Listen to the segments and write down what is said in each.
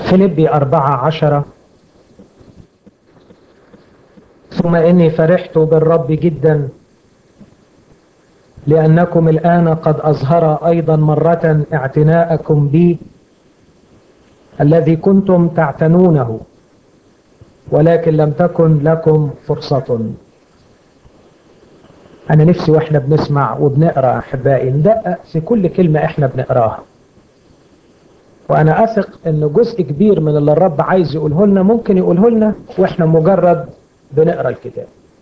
فيلبي أربعة عشرة ثم إني فرحت بالرب جدا لأنكم الآن قد أظهر أيضا مرة اعتناءكم بي الذي كنتم تعتنونه ولكن لم تكن لكم فرصة أنا نفسي وإحنا بنسمع وبنقرأ أحبائي ندقق في كل كلمة إحنا بنقراها وأنا أثق أن جزء كبير من اللي الرب عايز يقوله لنا ممكن يقوله لنا وإحنا مجرد بنقرأ الكتاب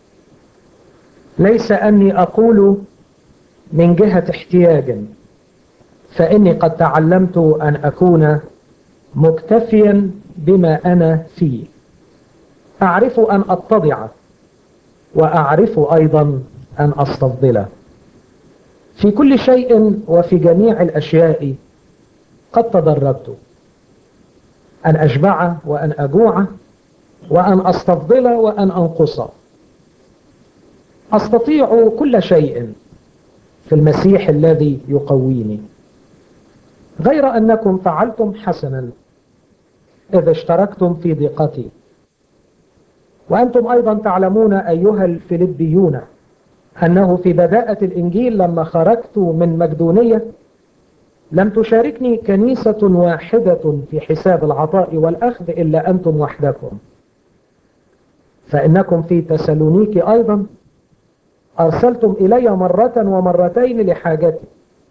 ليس أني أقول من جهة احتياج فإني قد تعلمت أن أكون مكتفيا بما أنا فيه أعرف أن أتضع وأعرف أيضا أن أستفضل في كل شيء وفي جميع الأشياء قد تدربت أن أشبع وأن أجوع وأن أستفضل وأن أنقص أستطيع كل شيء في المسيح الذي يقويني غير أنكم فعلتم حسنا إذا اشتركتم في ضيقتي وأنتم أيضا تعلمون أيها الفيلبيون أنه في بداءة الإنجيل لما خرجت من مقدونية لم تشاركني كنيسة واحدة في حساب العطاء والأخذ إلا أنتم وحدكم فإنكم في تسالونيك أيضا أرسلتم إلي مرة ومرتين لحاجتي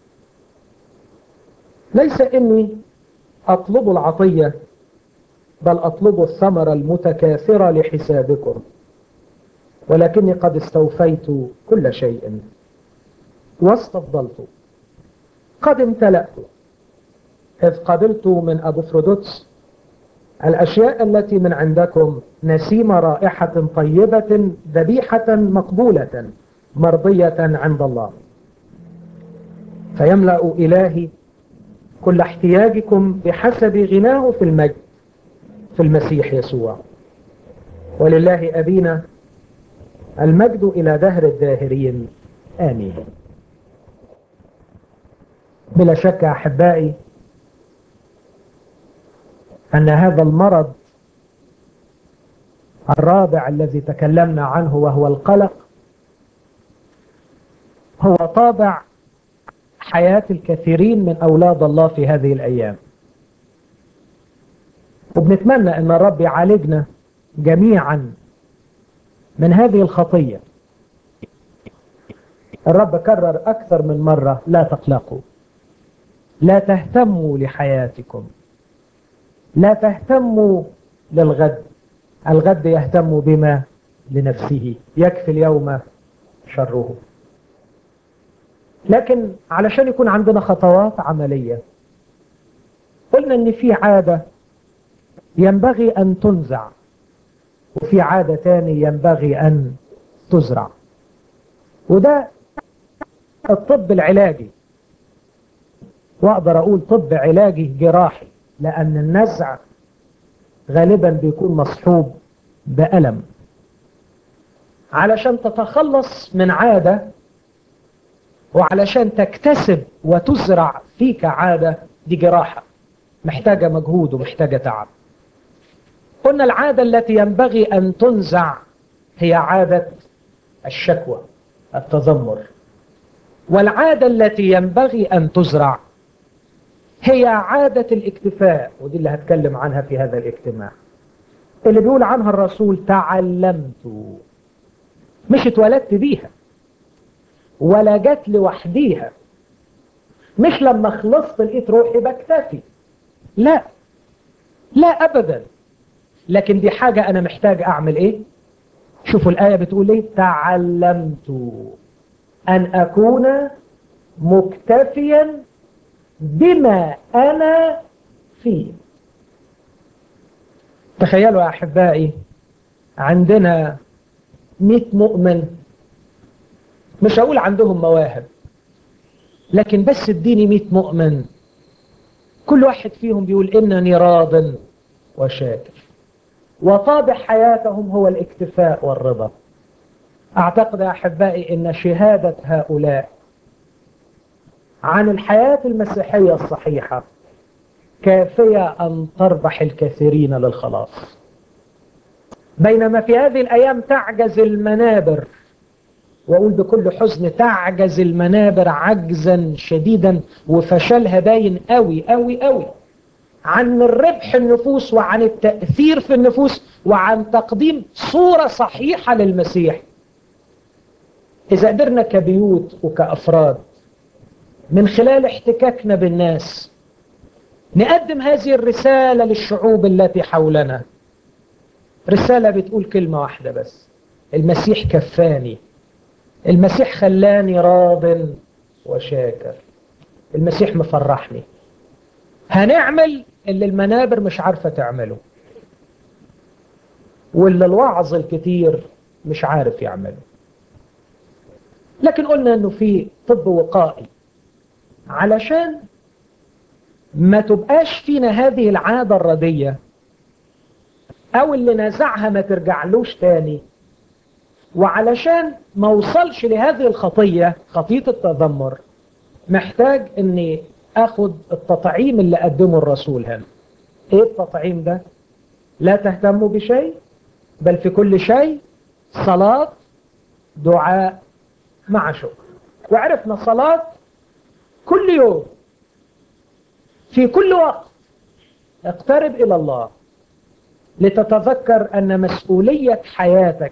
ليس إني أطلب العطية بل أطلب الثمرة المتكاثرة لحسابكم ولكني قد استوفيت كل شيء واستفضلت قد امتلأت إذ قبلت من أبو فرودوتس الأشياء التي من عندكم نسيم رائحة طيبة ذبيحة مقبولة مرضية عند الله فيملأ إلهي كل احتياجكم بحسب غناه في المجد في المسيح يسوع ولله أبينا المجد إلى دهر الداهرين آمين بلا شك أحبائي أن هذا المرض الرابع الذي تكلمنا عنه وهو القلق هو طابع حياة الكثيرين من أولاد الله في هذه الأيام وبنتمنى أن الرب يعالجنا جميعا من هذه الخطية الرب كرر أكثر من مرة لا تقلقوا لا تهتموا لحياتكم لا تهتموا للغد الغد يهتم بما لنفسه يكفي اليوم شره لكن علشان يكون عندنا خطوات عملية قلنا ان في عادة ينبغي ان تنزع وفي عادة تاني ينبغي ان تزرع وده الطب العلاجي واقدر اقول طب علاجي جراحي لان النزع غالبا بيكون مصحوب بألم علشان تتخلص من عادة وعلشان تكتسب وتزرع فيك عادة دي جراحة محتاجة مجهود ومحتاجة تعب قلنا العادة التي ينبغي أن تنزع هي عادة الشكوى التذمر والعادة التي ينبغي أن تزرع هي عادة الاكتفاء ودي اللي هتكلم عنها في هذا الاجتماع اللي بيقول عنها الرسول تعلمت مش اتولدت بيها ولا جت لوحديها مش لما خلصت لقيت روحي بكتفي لا لا ابدا لكن دي حاجة انا محتاج اعمل ايه شوفوا الآية بتقول ايه تعلمت ان اكون مكتفيا بما انا فيه تخيلوا يا احبائي عندنا 100 مؤمن مش هقول عندهم مواهب لكن بس اديني 100 مؤمن كل واحد فيهم بيقول انني راض وشاكر وطابع حياتهم هو الاكتفاء والرضا اعتقد يا احبائي ان شهادة هؤلاء عن الحياة المسيحية الصحيحة كافية أن تربح الكثيرين للخلاص بينما في هذه الأيام تعجز المنابر وأقول بكل حزن تعجز المنابر عجزا شديدا وفشلها باين قوي قوي قوي عن الربح النفوس وعن التأثير في النفوس وعن تقديم صورة صحيحة للمسيح إذا قدرنا كبيوت وكأفراد من خلال احتكاكنا بالناس نقدم هذه الرسالة للشعوب التي حولنا رسالة بتقول كلمة واحدة بس المسيح كفاني المسيح خلاني راض وشاكر المسيح مفرحني هنعمل اللي المنابر مش عارفة تعمله واللي الوعظ الكتير مش عارف يعمله لكن قلنا انه في طب وقائي علشان ما تبقاش فينا هذه العادة الردية او اللي نزعها ما ترجعلوش تاني وعلشان ما وصلش لهذه الخطية خطية التذمر محتاج اني اخد التطعيم اللي قدمه الرسول هنا ايه التطعيم ده لا تهتموا بشيء بل في كل شيء صلاة دعاء مع شكر وعرفنا صلاة كل يوم في كل وقت اقترب إلى الله لتتذكر أن مسؤولية حياتك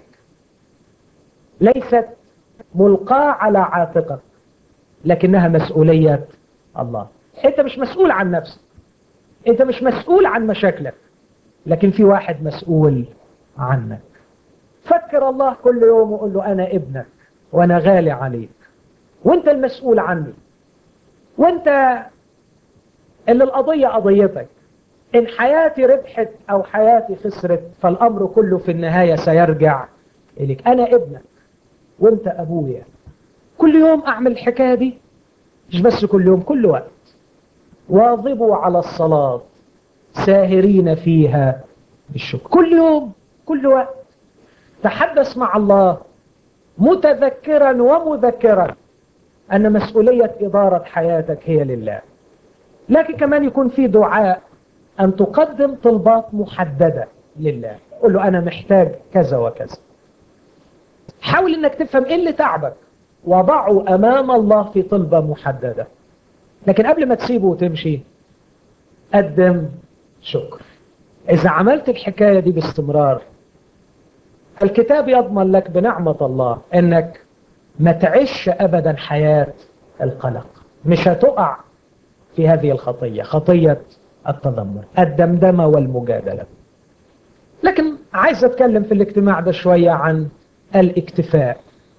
ليست ملقاة على عاتقك لكنها مسؤولية الله انت مش مسؤول عن نفسك انت مش مسؤول عن مشاكلك لكن في واحد مسؤول عنك فكر الله كل يوم وقول له انا ابنك وانا غالي عليك وانت المسؤول عني وانت اللي القضية قضيتك ان حياتي ربحت او حياتي خسرت فالامر كله في النهاية سيرجع اليك انا ابنك وانت ابويا كل يوم اعمل الحكاية دي مش بس كل يوم كل وقت واظبوا على الصلاة ساهرين فيها بالشكر كل يوم كل وقت تحدث مع الله متذكرا ومذكرا أن مسؤولية إدارة حياتك هي لله لكن كمان يكون في دعاء أن تقدم طلبات محددة لله قل له أنا محتاج كذا وكذا حاول أنك تفهم إيه اللي تعبك وضعه أمام الله في طلبة محددة لكن قبل ما تسيبه وتمشي قدم شكر إذا عملت الحكاية دي باستمرار الكتاب يضمن لك بنعمة الله أنك ما تعيش أبدا حياة القلق مش هتقع في هذه الخطية خطية التذمر الدمدمة والمجادلة لكن عايز أتكلم في الاجتماع ده شوية عن الاكتفاء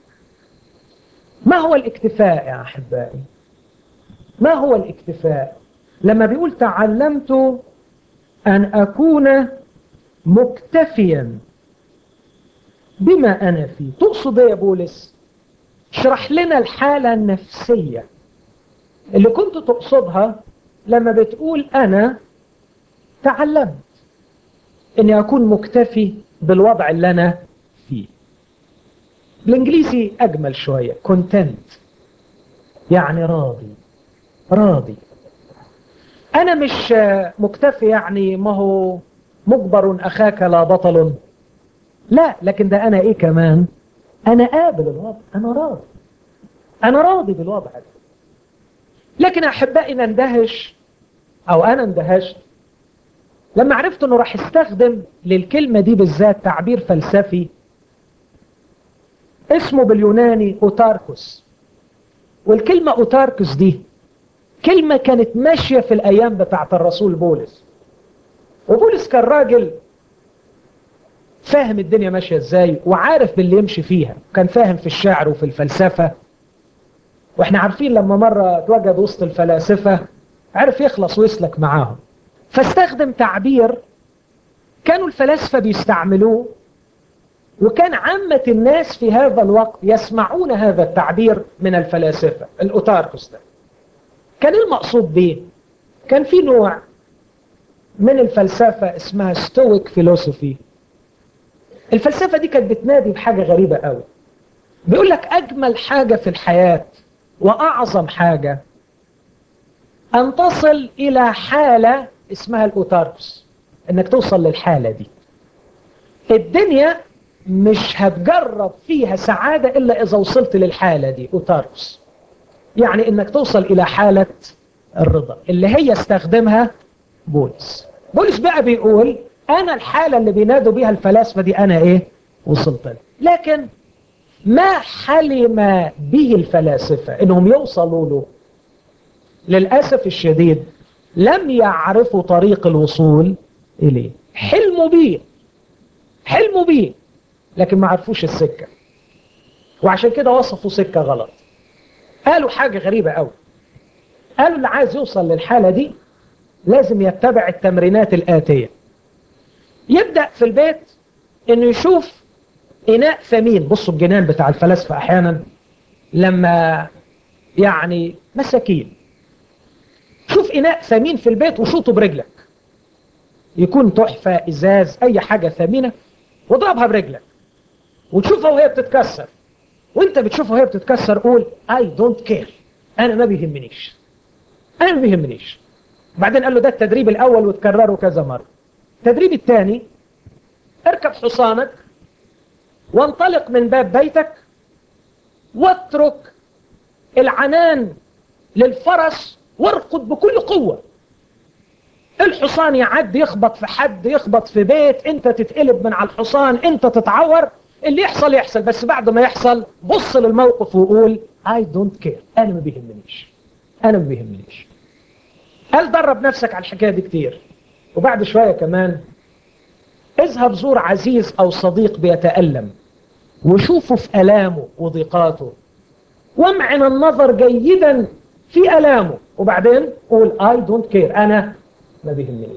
ما هو الاكتفاء يا أحبائي ما هو الاكتفاء لما بيقول تعلمت أن أكون مكتفيا بما أنا فيه تقصد يا بولس اشرح لنا الحالة النفسية اللي كنت تقصدها لما بتقول أنا تعلمت أني أكون مكتفي بالوضع اللي أنا فيه بالإنجليزي أجمل شوية content يعني راضي راضي أنا مش مكتفي يعني ما هو مجبر أخاك لا بطل لا لكن ده أنا إيه كمان أنا قابل الوضع أنا راضي أنا راضي بالوضع ده لكن أحبائي نندهش أو أنا اندهشت لما عرفت أنه راح استخدم للكلمة دي بالذات تعبير فلسفي اسمه باليوناني أوتاركوس والكلمة أوتاركوس دي كلمة كانت ماشية في الأيام بتاعت الرسول بولس وبولس كان راجل فاهم الدنيا ماشية ازاي وعارف باللي يمشي فيها كان فاهم في الشعر وفي الفلسفة واحنا عارفين لما مرة اتوجد وسط الفلاسفة عرف يخلص ويسلك معاهم فاستخدم تعبير كانوا الفلاسفة بيستعملوه وكان عامة الناس في هذا الوقت يسمعون هذا التعبير من الفلاسفة الأوتاركوس ده كان المقصود به كان في نوع من الفلسفة اسمها ستويك فيلوسوفي الفلسفة دي كانت بتنادي بحاجة غريبة قوي بيقول لك أجمل حاجة في الحياة وأعظم حاجة أن تصل إلى حالة اسمها الأوتاركس انك توصل للحالة دي الدنيا مش هتجرب فيها سعادة إلا إذا وصلت للحالة دي أوتاركس يعني انك توصل إلى حالة الرضا اللي هي استخدمها بولس بولس بقى بيقول أنا الحالة اللي بينادوا بيها الفلاسفة دي أنا إيه وصلت لها لكن ما حلم به الفلاسفة إنهم يوصلوا له للأسف الشديد لم يعرفوا طريق الوصول إليه حلموا بيه حلموا بيه لكن ما عرفوش السكة وعشان كده وصفوا سكة غلط قالوا حاجة غريبة قوي قالوا اللي عايز يوصل للحالة دي لازم يتبع التمرينات الآتية يبدأ في البيت انه يشوف إناء ثمين بصوا الجنان بتاع الفلاسفة أحيانا لما يعني مساكين شوف إناء ثمين في البيت وشوطه برجلك يكون تحفة إزاز أي حاجة ثمينة واضربها برجلك وتشوفها وهي بتتكسر وانت بتشوفها وهي بتتكسر قول I don't care أنا ما بيهمنيش أنا ما بيهمنيش بعدين قال له ده التدريب الأول وتكرره كذا مرة التدريب الثاني اركب حصانك وانطلق من باب بيتك واترك العنان للفرس وارقد بكل قوة الحصان يعد يخبط في حد يخبط في بيت انت تتقلب من على الحصان انت تتعور اللي يحصل يحصل بس بعد ما يحصل بص للموقف وقول I don't care انا ما بيهمنيش انا ما بيهمنيش قال درب نفسك على الحكاية دي كتير وبعد شوية كمان اذهب زور عزيز او صديق بيتألم وشوفه في ألامه وضيقاته وامعن النظر جيدا في ألامه وبعدين قول I don't care أنا ما بيهمنيش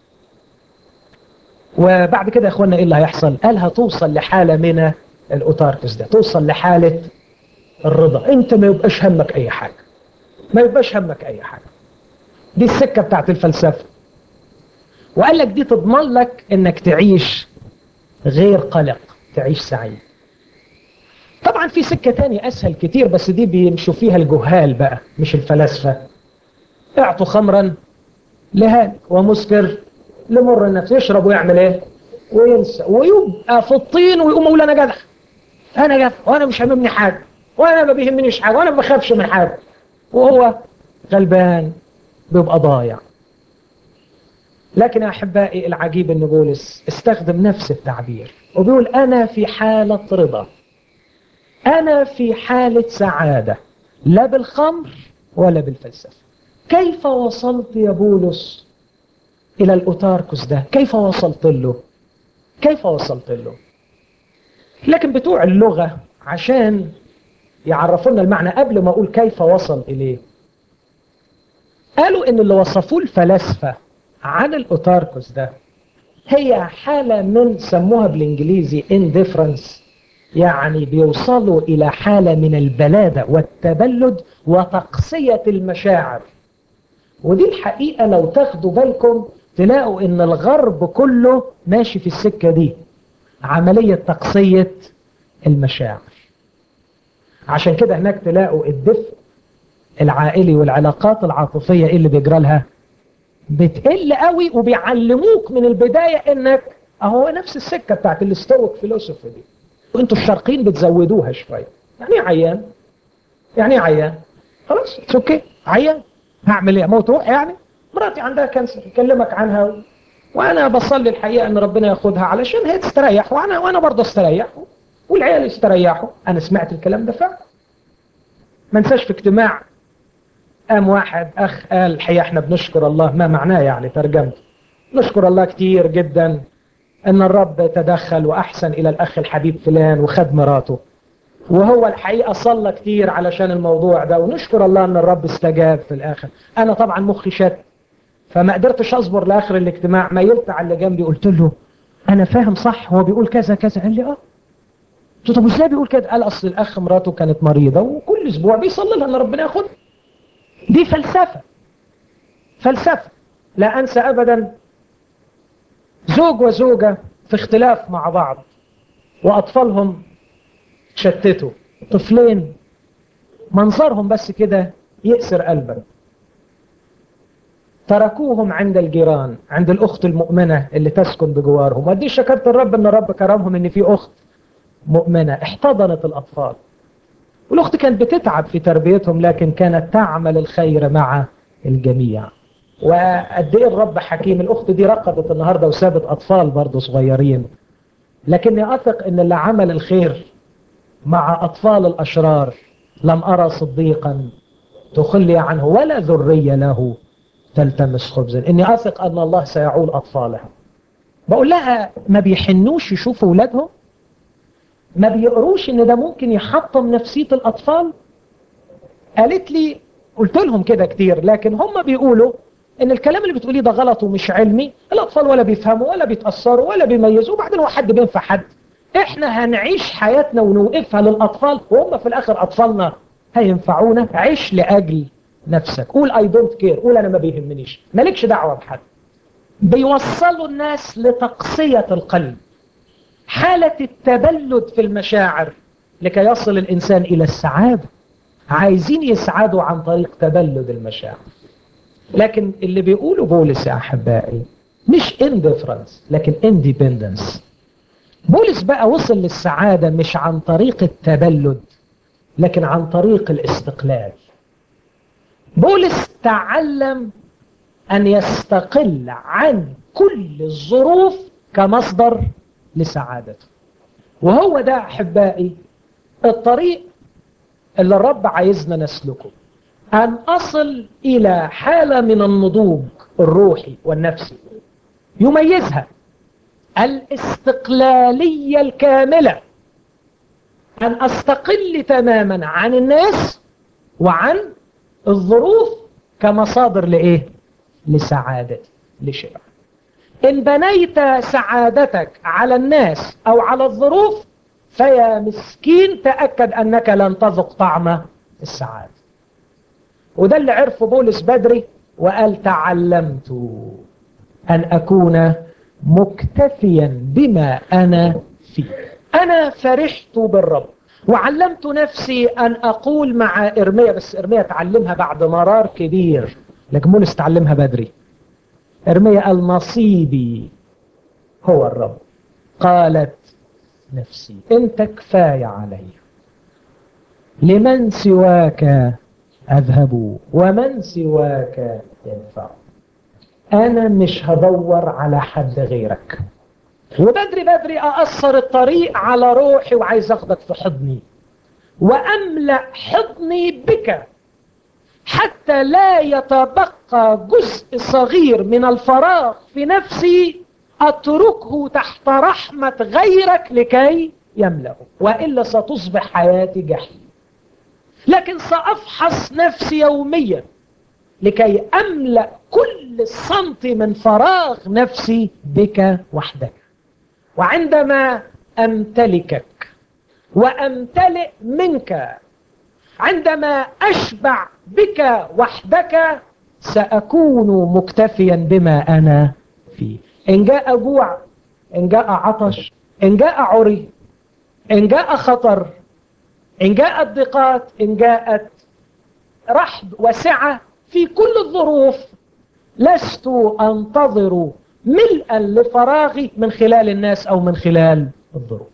وبعد كده يا اخوانا ايه اللي هيحصل قال هتوصل لحالة من الأوتاركس ده توصل لحالة الرضا انت ما يبقاش همك اي حاجة ما يبقاش همك اي حاجة دي السكة بتاعت الفلسفة وقال لك دي تضمن لك انك تعيش غير قلق تعيش سعيد طبعا في سكة تانية اسهل كتير بس دي بيمشوا فيها الجهال بقى مش الفلاسفة اعطوا خمرا لهالك ومسكر لمر النفس يشرب ويعمل ايه وينسى ويبقى في الطين ويقوم يقول انا جدع انا جدع وانا مش هممني حاجة وانا ما بيهمنيش حاجة وانا ما بخافش من حاجة وهو غلبان بيبقى ضايع لكن يا أحبائي العجيب أن بولس استخدم نفس التعبير وبيقول أنا في حالة رضا أنا في حالة سعادة لا بالخمر ولا بالفلسفة كيف وصلت يا بولس إلى الأوتاركوس ده كيف وصلت له كيف وصلت له لكن بتوع اللغة عشان يعرفونا المعنى قبل ما أقول كيف وصل إليه قالوا إن اللي وصفوه الفلاسفة عن الأوتاركوس ده هي حالة من سموها بالإنجليزي indifference يعني بيوصلوا إلى حالة من البلادة والتبلد وتقصية المشاعر ودي الحقيقة لو تاخدوا بالكم تلاقوا إن الغرب كله ماشي في السكة دي عملية تقصية المشاعر عشان كده هناك تلاقوا الدفء العائلي والعلاقات العاطفية اللي بيجرى لها بتقل قوي وبيعلموك من البداية انك اهو نفس السكة بتاعت الاستوك فيلوسوفي دي وانتوا الشرقين بتزودوها شوية يعني ايه عيان يعني ايه عيان خلاص اوكي عيان هعمل ايه موت روح يعني مراتي عندها كانسر اكلمك عنها وانا بصلي الحقيقة ان ربنا ياخدها علشان هي تستريح وانا وانا برضه استريح والعيال يستريحوا انا سمعت الكلام ده فعلا ما انساش في اجتماع قام واحد أخ قال الحقيقة احنا بنشكر الله ما معناه يعني ترجمته نشكر الله كتير جدا ان الرب تدخل وأحسن إلى الأخ الحبيب فلان وخد مراته وهو الحقيقة صلى كتير علشان الموضوع ده ونشكر الله ان الرب استجاب في الآخر أنا طبعا مخي شت فما قدرتش أصبر لآخر الاجتماع ميلت على اللي جنبي قلت له أنا فاهم صح هو بيقول كذا كذا قال لي اه قلت له طب ازاي بيقول كده قال أصل الأخ مراته كانت مريضة وكل أسبوع بيصلي لها ان ربنا ياخدها دي فلسفة فلسفة لا أنسى أبدا زوج وزوجة في اختلاف مع بعض وأطفالهم شتتوا طفلين منظرهم بس كده يأسر قلبك تركوهم عند الجيران عند الأخت المؤمنة اللي تسكن بجوارهم ودي شكرت الرب أن الرب كرمهم أن في أخت مؤمنة احتضنت الأطفال والأخت كانت بتتعب في تربيتهم لكن كانت تعمل الخير مع الجميع وقد ايه الرب حكيم الأخت دي رقدت النهاردة وسابت أطفال برضه صغيرين لكني أثق أن اللي عمل الخير مع أطفال الأشرار لم أرى صديقا تخلي عنه ولا ذرية له تلتمس خبزا إني أثق أن الله سيعول أطفالها بقول لها ما بيحنوش يشوفوا أولادهم ما بيقروش ان ده ممكن يحطم نفسية الاطفال قالت لي قلت لهم كده كتير لكن هم بيقولوا ان الكلام اللي بتقوليه ده غلط ومش علمي الاطفال ولا بيفهموا ولا بيتأثروا ولا بيميزوا وبعدين هو حد بينفع حد احنا هنعيش حياتنا ونوقفها للاطفال وهم في الاخر اطفالنا هينفعونا عيش لاجل نفسك قول اي دونت كير قول انا ما بيهمنيش مالكش دعوة بحد بيوصلوا الناس لتقصية القلب حالة التبلد في المشاعر لكي يصل الإنسان إلى السعادة عايزين يسعدوا عن طريق تبلد المشاعر لكن اللي بيقولوا بولس يا أحبائي مش indifference لكن independence بولس بقى وصل للسعادة مش عن طريق التبلد لكن عن طريق الاستقلال بولس تعلم أن يستقل عن كل الظروف كمصدر لسعادته وهو ده أحبائي الطريق اللي الرب عايزنا نسلكه أن أصل إلى حالة من النضوج الروحي والنفسي يميزها الاستقلالية الكاملة أن أستقل تماما عن الناس وعن الظروف كمصادر لإيه؟ لسعادتي لشبع إن بنيت سعادتك على الناس أو على الظروف فيا مسكين تأكد أنك لن تذق طعم السعادة وده اللي عرفه بولس بدري وقال تعلمت أن أكون مكتفيا بما أنا فيه أنا فرحت بالرب وعلمت نفسي أن أقول مع إرميا بس إرميا تعلمها بعد مرار كبير لكن بولس تعلمها بدري إرميا قال نصيبي هو الرب قالت نفسي انت كفاية علي لمن سواك أذهب ومن سواك ينفع أنا مش هدور على حد غيرك وبدري بدري أأثر الطريق على روحي وعايز أخدك في حضني وأملأ حضني بك حتى لا يتبقى جزء صغير من الفراغ في نفسي أتركه تحت رحمة غيرك لكي يملأه وإلا ستصبح حياتي جحيم لكن سأفحص نفسي يوميا لكي أملأ كل سنتي من فراغ نفسي بك وحدك وعندما أمتلكك وأمتلئ منك عندما أشبع بك وحدك سأكون مكتفيا بما أنا فيه إن جاء جوع إن جاء عطش إن جاء عري إن جاء خطر إن جاءت ضيقات إن جاءت رحب وسعة في كل الظروف لست أنتظر ملءا لفراغي من خلال الناس أو من خلال الظروف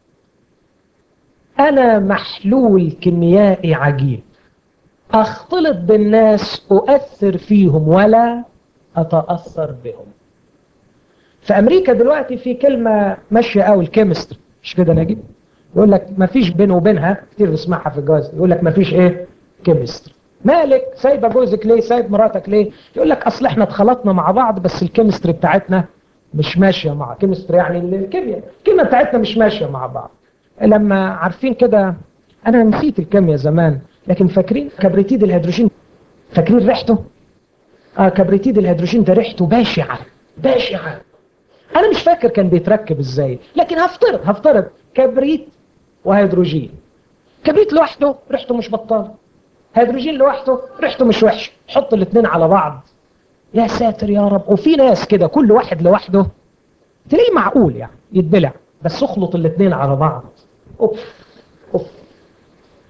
أنا محلول كيميائي عجيب أختلط بالناس أؤثر فيهم ولا أتأثر بهم في أمريكا دلوقتي في كلمة ماشية قوي الكيمستري مش كده نجيب يقول لك ما فيش بينه وبينها كتير بنسمعها في الجواز يقول لك ما فيش ايه كيمستري مالك سايبه جوزك ليه سايب مراتك ليه يقول لك اصل احنا اتخلطنا مع بعض بس الكيمستري بتاعتنا مش ماشيه مع كيمستري يعني الكيمياء الكيمياء بتاعتنا مش ماشيه مع بعض لما عارفين كده انا نسيت الكيمياء زمان لكن فاكرين كبريتيد الهيدروجين فاكرين ريحته اه كبريتيد الهيدروجين ده ريحته بشعه بشعه انا مش فاكر كان بيتركب ازاي لكن هفترض هفترض كبريت وهيدروجين كبريت لوحده ريحته مش بطاله هيدروجين لوحده ريحته مش وحشه حط الاثنين على بعض يا ساتر يا رب وفي ناس كده كل واحد لوحده تلاقيه معقول يعني يتبلع بس اخلط الاثنين على بعض اوف اوف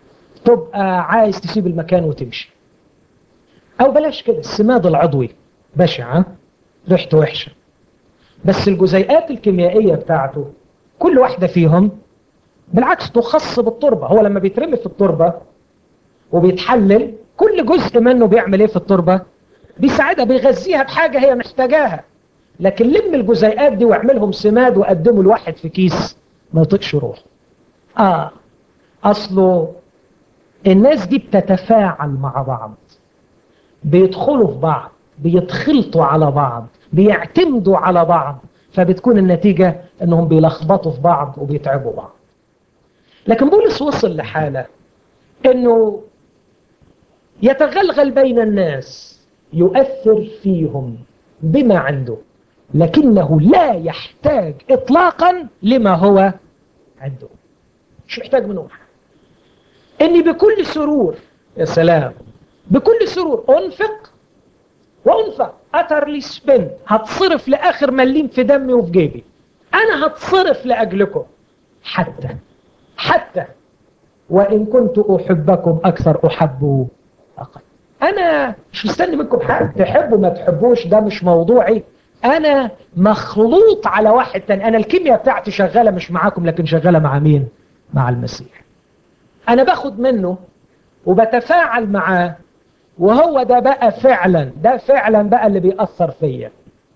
تبقى عايز تسيب المكان وتمشي او بلاش كده السماد العضوي بشعة ريحته وحشة بس الجزيئات الكيميائية بتاعته كل واحدة فيهم بالعكس تخص بالتربة هو لما بيترمي في التربة وبيتحلل كل جزء منه بيعمل ايه في التربة بيساعدها بيغذيها بحاجة هي محتاجاها لكن لم الجزيئات دي واعملهم سماد وقدمه الواحد في كيس ما يطيقش روح اه اصله الناس دي بتتفاعل مع بعض بيدخلوا في بعض بيتخلطوا على بعض بيعتمدوا على بعض فبتكون النتيجة انهم بيلخبطوا في بعض وبيتعبوا بعض لكن بولس وصل لحالة انه يتغلغل بين الناس يؤثر فيهم بما عنده لكنه لا يحتاج اطلاقا لما هو عنده مش محتاج منهم حاجة اني بكل سرور يا سلام بكل سرور انفق وانفق اترلي سبند هتصرف لاخر مليم في دمي وفي جيبي انا هتصرف لاجلكم حتى حتى وان كنت احبكم اكثر احب اقل انا مش مستني منكم حاجه تحبوا ما تحبوش ده مش موضوعي انا مخلوط على واحد تاني انا الكيمياء بتاعتي شغاله مش معاكم لكن شغاله مع مين مع المسيح انا باخد منه وبتفاعل معاه وهو ده بقى فعلا ده فعلا بقى اللي بيأثر فيا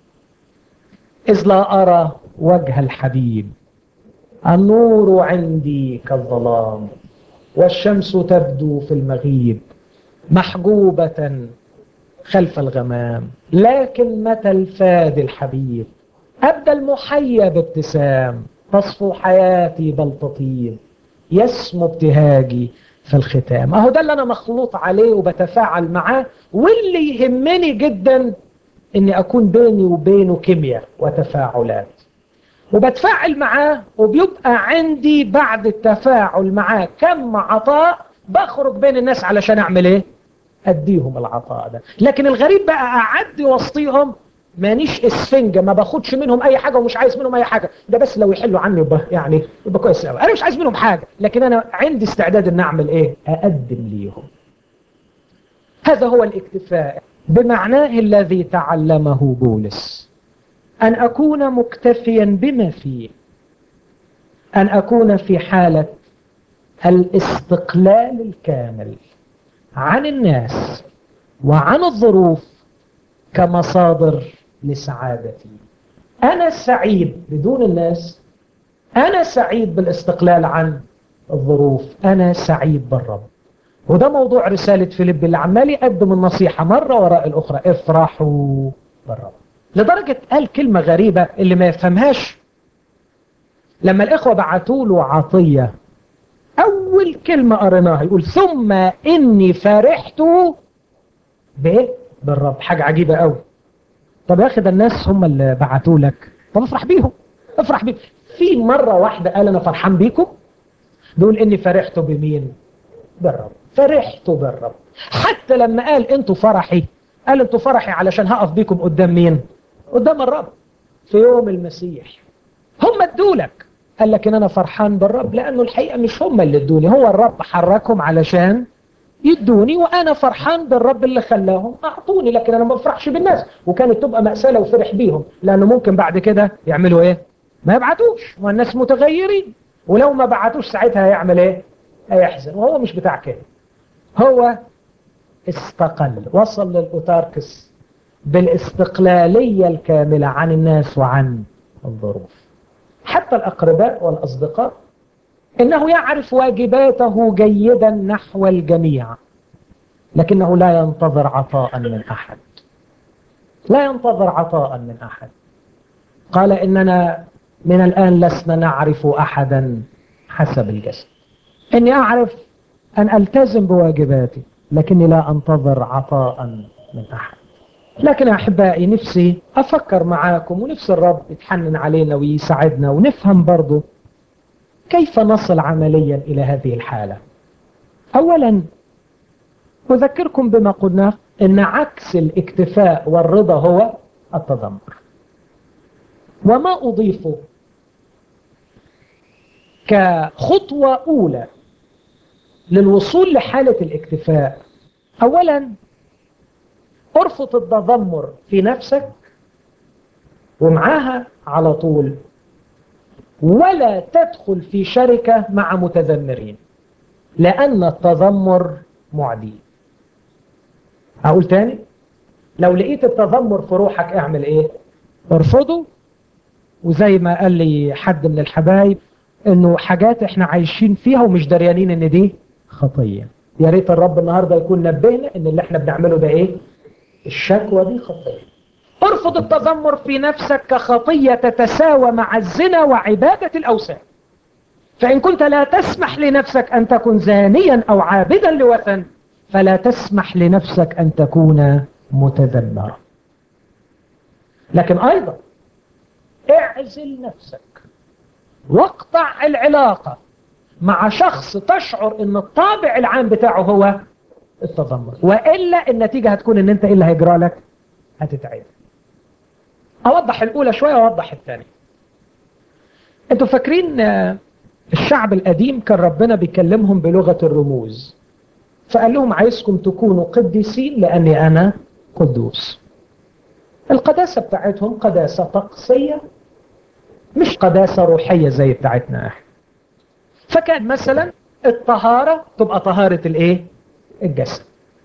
إذ لا أرى وجه الحبيب النور عندي كالظلام والشمس تبدو في المغيب محجوبة خلف الغمام لكن متى الفاد الحبيب أبدى المحيا بابتسام تصفو حياتي بل تطيب يسمو ابتهاجي في الختام اهو ده اللي انا مخلوط عليه وبتفاعل معاه واللي يهمني جدا اني اكون بيني وبينه كيمياء وتفاعلات وبتفاعل معاه وبيبقى عندي بعد التفاعل معاه كم عطاء بخرج بين الناس علشان اعمل ايه اديهم العطاء ده لكن الغريب بقى اعدي وسطيهم مانيش اسفنجة ما باخدش منهم اي حاجة ومش عايز منهم اي حاجة ده بس لو يحلوا عني يبقى يعني يبقى كويس قوي انا مش عايز منهم حاجة لكن انا عندي استعداد ان اعمل ايه اقدم ليهم هذا هو الاكتفاء بمعناه الذي تعلمه بولس ان اكون مكتفيا بما فيه ان اكون في حالة الاستقلال الكامل عن الناس وعن الظروف كمصادر لسعادتي أنا سعيد بدون الناس أنا سعيد بالاستقلال عن الظروف أنا سعيد بالرب وده موضوع رسالة فيليب اللي عمال يقدم النصيحة مرة وراء الأخرى افرحوا بالرب لدرجة قال كلمة غريبة اللي ما يفهمهاش لما الإخوة بعتوا له عطية أول كلمة قريناها يقول ثم إني فرحت بإيه؟ بالرب حاجة عجيبة قوي طب يا أخي ده الناس هم اللي بعتوا لك طب افرح بيهم افرح بيهم في مرة واحدة قال أنا فرحان بيكم دول إني فرحت بمين بالرب فرحت بالرب حتى لما قال انتوا فرحي قال انتوا فرحي علشان هقف بيكم قدام مين قدام الرب في يوم المسيح هم ادولك قال لك ان انا فرحان بالرب لانه الحقيقة مش هم اللي ادوني هو الرب حركهم علشان يدوني وانا فرحان بالرب اللي خلاهم اعطوني لكن انا ما بفرحش بالناس وكانت تبقى مأساة لو فرح بيهم لانه ممكن بعد كده يعملوا ايه ما يبعتوش والناس متغيرين ولو ما بعتوش ساعتها هيعمل ايه هيحزن وهو مش بتاع كده هو استقل وصل للأوتاركس بالاستقلالية الكاملة عن الناس وعن الظروف حتى الأقرباء والأصدقاء إنه يعرف واجباته جيدا نحو الجميع لكنه لا ينتظر عطاء من أحد لا ينتظر عطاء من أحد قال إننا من الآن لسنا نعرف أحدا حسب الجسد إني أعرف أن ألتزم بواجباتي لكني لا أنتظر عطاء من أحد لكن أحبائي نفسي أفكر معاكم ونفس الرب يتحنن علينا ويساعدنا ونفهم برضو كيف نصل عمليا إلى هذه الحالة أولا أذكركم بما قلنا أن عكس الاكتفاء والرضا هو التذمر وما أضيفه كخطوة أولى للوصول لحالة الاكتفاء أولا ارفض التذمر في نفسك ومعاها على طول ولا تدخل في شركة مع متذمرين لأن التذمر معدي أقول تاني لو لقيت التذمر في روحك اعمل ايه ارفضه وزي ما قال لي حد من الحبايب انه حاجات احنا عايشين فيها ومش دريانين ان دي خطية يا ريت الرب النهاردة يكون نبهنا ان اللي احنا بنعمله ده ايه الشكوى دي خطية ارفض التذمر في نفسك كخطية تتساوى مع الزنا وعبادة الأوثان فإن كنت لا تسمح لنفسك أن تكون زانيا أو عابدا لوثن فلا تسمح لنفسك أن تكون متذمرا لكن أيضا اعزل نفسك واقطع العلاقة مع شخص تشعر ان الطابع العام بتاعه هو التذمر وإلا النتيجة هتكون ان انت ايه اللي هيجرى لك هتتعب اوضح الاولى شوية واوضح الثانية انتوا فاكرين الشعب القديم كان ربنا بيكلمهم بلغة الرموز فقال لهم عايزكم تكونوا قديسين لاني انا قدوس القداسة بتاعتهم قداسة طقسية مش قداسة روحية زي بتاعتنا احنا فكان مثلا الطهارة تبقى طهارة الايه الجسد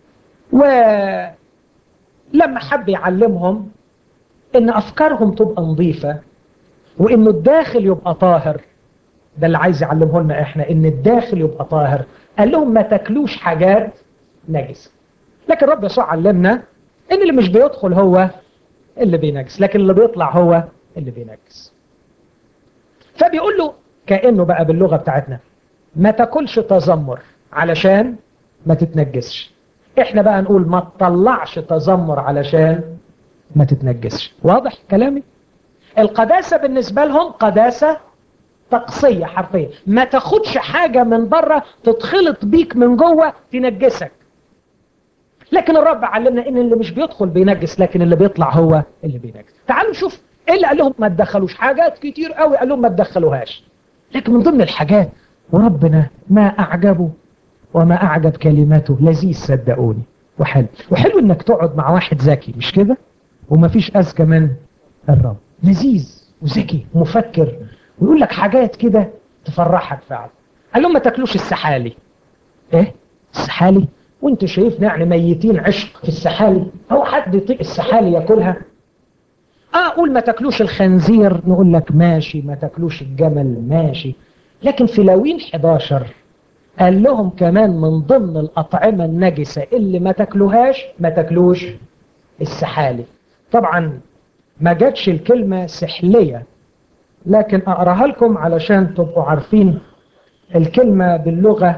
ولما حب يعلمهم ان افكارهم تبقى نظيفة وانه الداخل يبقى طاهر ده اللي عايز يعلمه لنا احنا ان الداخل يبقى طاهر قال لهم ما تاكلوش حاجات نجسة لكن رب يسوع علمنا ان اللي مش بيدخل هو اللي بينجس لكن اللي بيطلع هو اللي بينجس فبيقول له كأنه بقى باللغة بتاعتنا ما تاكلش تذمر علشان ما تتنجسش احنا بقى نقول ما تطلعش تذمر علشان ما تتنجسش واضح كلامي القداسة بالنسبة لهم قداسة طقسية حرفيا ما تاخدش حاجة من بره تتخلط بيك من جوه تنجسك لكن الرب علمنا ان اللي مش بيدخل بينجس لكن اللي بيطلع هو اللي بينجس تعالوا نشوف ايه اللي قال لهم ما تدخلوش حاجات كتير قوي قال لهم ما تدخلوهاش لكن من ضمن الحاجات وربنا ما اعجبه وما اعجب كلماته لذيذ صدقوني وحلو وحلو انك تقعد مع واحد ذكي مش كده وما فيش اذكى من الرب لذيذ وذكي ومفكر ويقول لك حاجات كده تفرحك فعلا قال لهم ما تاكلوش السحالي ايه السحالي وانت شايفنا يعني ميتين عشق في السحالي هو حد يطيق السحالي ياكلها اه قول ما تاكلوش الخنزير نقول لك ماشي ما تاكلوش الجمل ماشي لكن في لاوين 11 قال لهم كمان من ضمن الأطعمة النجسة اللي ما تاكلوهاش ما تاكلوش السحالي طبعا ما جاتش الكلمة سحلية لكن أقراها لكم علشان تبقوا عارفين الكلمة باللغة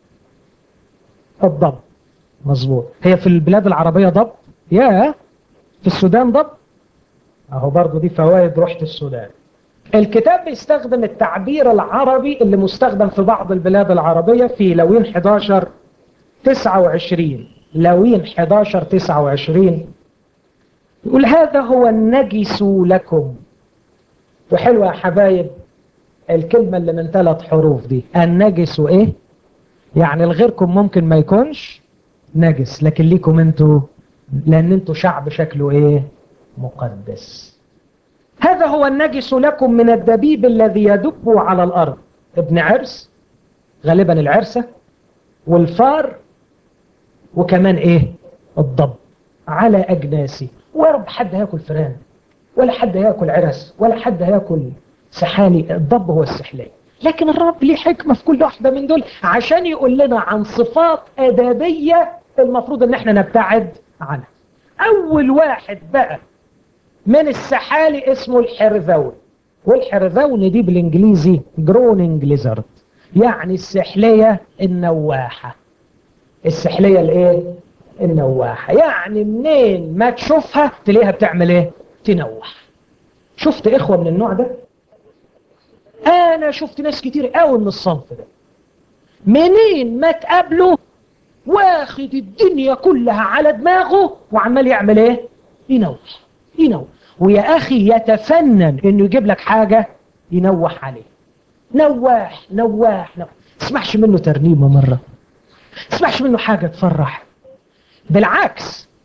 الضب مظبوط هي في البلاد العربية ضب يا في السودان ضب اهو برضو دي فوائد رحت السودان الكتاب بيستخدم التعبير العربي اللي مستخدم في بعض البلاد العربية في لوين 11 29 لوين 11 29 يقول هذا هو النجس لكم وحلوة يا حبايب الكلمة اللي من ثلاث حروف دي النجس ايه يعني لغيركم ممكن ما يكونش نجس لكن ليكم انتوا لان انتوا شعب شكله ايه مقدس هذا هو النجس لكم من الدبيب الذي يدب على الارض ابن عرس غالبا العرسة والفار وكمان ايه الضب على اجناسي ورب حد هياكل فران ولا حد هياكل عرس ولا حد هياكل سحالي الضب هو السحلية لكن الرب ليه حكمة في كل واحدة من دول عشان يقول لنا عن صفات أدبية المفروض ان احنا نبتعد عنها اول واحد بقى من السحالي اسمه الحرذون والحرذون دي بالانجليزي جرونينج ليزرد يعني السحلية النواحة السحلية الايه النواحة يعني منين ما تشوفها تلاقيها بتعمل ايه تنوح شفت اخوة من النوع ده انا شفت ناس كتير قوي من الصنف ده منين ما تقابله واخد الدنيا كلها على دماغه وعمال يعمل ايه ينوح ينوح ويا اخي يتفنن انه يجيب لك حاجة ينوح عليه نواح نواح نواح اسمعش منه ترنيمة مرة اسمعش منه حاجة تفرح بالعكس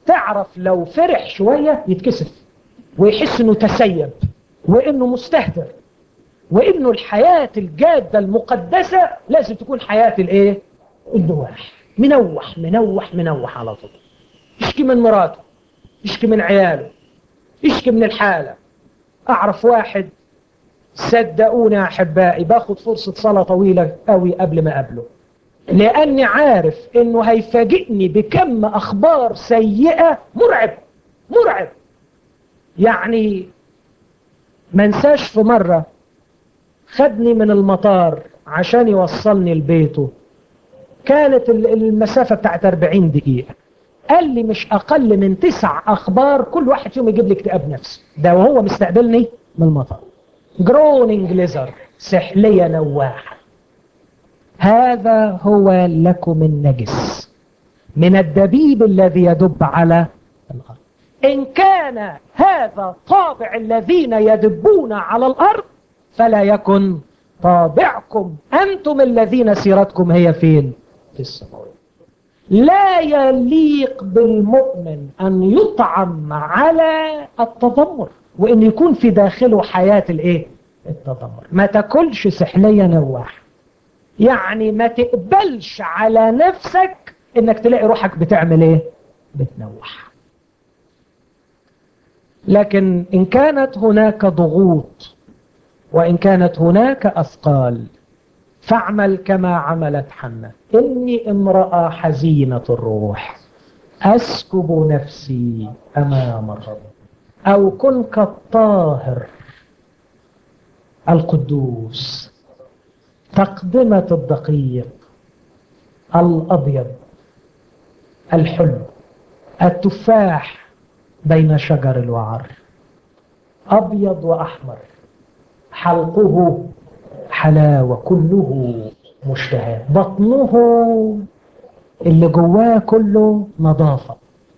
تعرف لو فرح شوية يتكسف ويحس انه تسيب وانه مستهتر وانه الحياة الجادة المقدسة لازم تكون حياة الايه النواح منوح منوح منوح على طول يشكي من مراته يشكي من عياله يشكي من الحالة اعرف واحد صدقوني يا احبائي باخد فرصة صلاة طويلة قوي قبل ما اقابله لاني عارف انه هيفاجئني بكم اخبار سيئة مرعب مرعب يعني ما انساش في مرة خدني من المطار عشان يوصلني لبيته كانت المسافة بتاعت 40 دقيقة قال لي مش أقل من تسع أخبار كل واحد فيهم يجيب لي اكتئاب نفسي ده وهو مستقبلني من المطار جرونينج ليزر سحلية نواحة هذا هو لكم النجس من الدبيب الذي يدب على الأرض إن كان هذا طابع الذين يدبون على الأرض فلا يكن طابعكم أنتم الذين سيرتكم هي فين في السماوات لا يليق بالمؤمن أن يطعم على التذمر وأن يكون في داخله حياة الإيه؟ التذمر ما تاكلش سحلية نواح يعني ما تقبلش على نفسك انك تلاقي روحك بتعمل ايه بتنوح لكن ان كانت هناك ضغوط وان كانت هناك اثقال فاعمل كما عملت حنة اني امرأة حزينة الروح اسكب نفسي امام الرب او كن كالطاهر القدوس تقدمة الدقيق الأبيض الحلو التفاح بين شجر الوعر أبيض وأحمر حلقه حلاوة كله مشتهى بطنه اللي جواه كله نظافة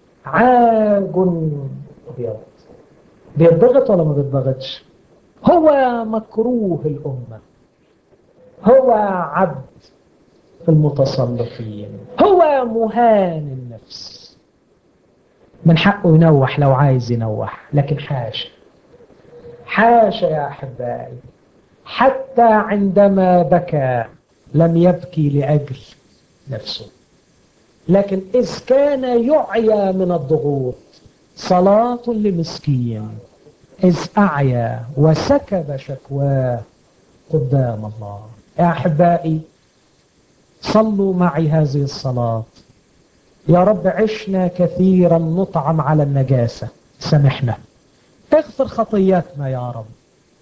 عاج أبيض بيتضغط ولا ما بيتضغطش هو مكروه الأمة هو عبد المتصلفين هو مهان النفس من حقه ينوح لو عايز ينوح لكن حاشا حاشا يا أحبائي حتى عندما بكى لم يبكي لأجل نفسه لكن إذ كان يعيا من الضغوط صلاة لمسكين إذ أعيا وسكب شكواه قدام الله يا أحبائي صلوا معي هذه الصلاة يا رب عشنا كثيرا نطعم على النجاسة سامحنا اغفر خطياتنا يا رب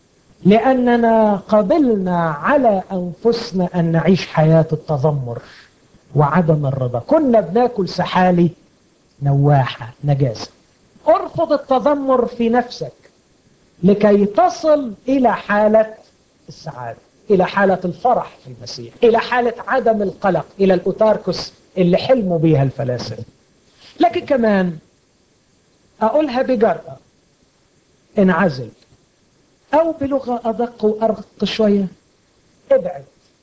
لأننا قبلنا على أنفسنا أن نعيش حياة التذمر وعدم الرضا كنا بناكل سحالي نواحة نجاسة ارفض التذمر في نفسك لكي تصل إلى حالة السعادة إلى حالة الفرح في المسيح إلى حالة عدم القلق إلى الأوتاركس اللي حلموا بيها الفلاسفة لكن كمان أقولها بجرأة انعزل أو بلغة أدق وأرق شوية ابعد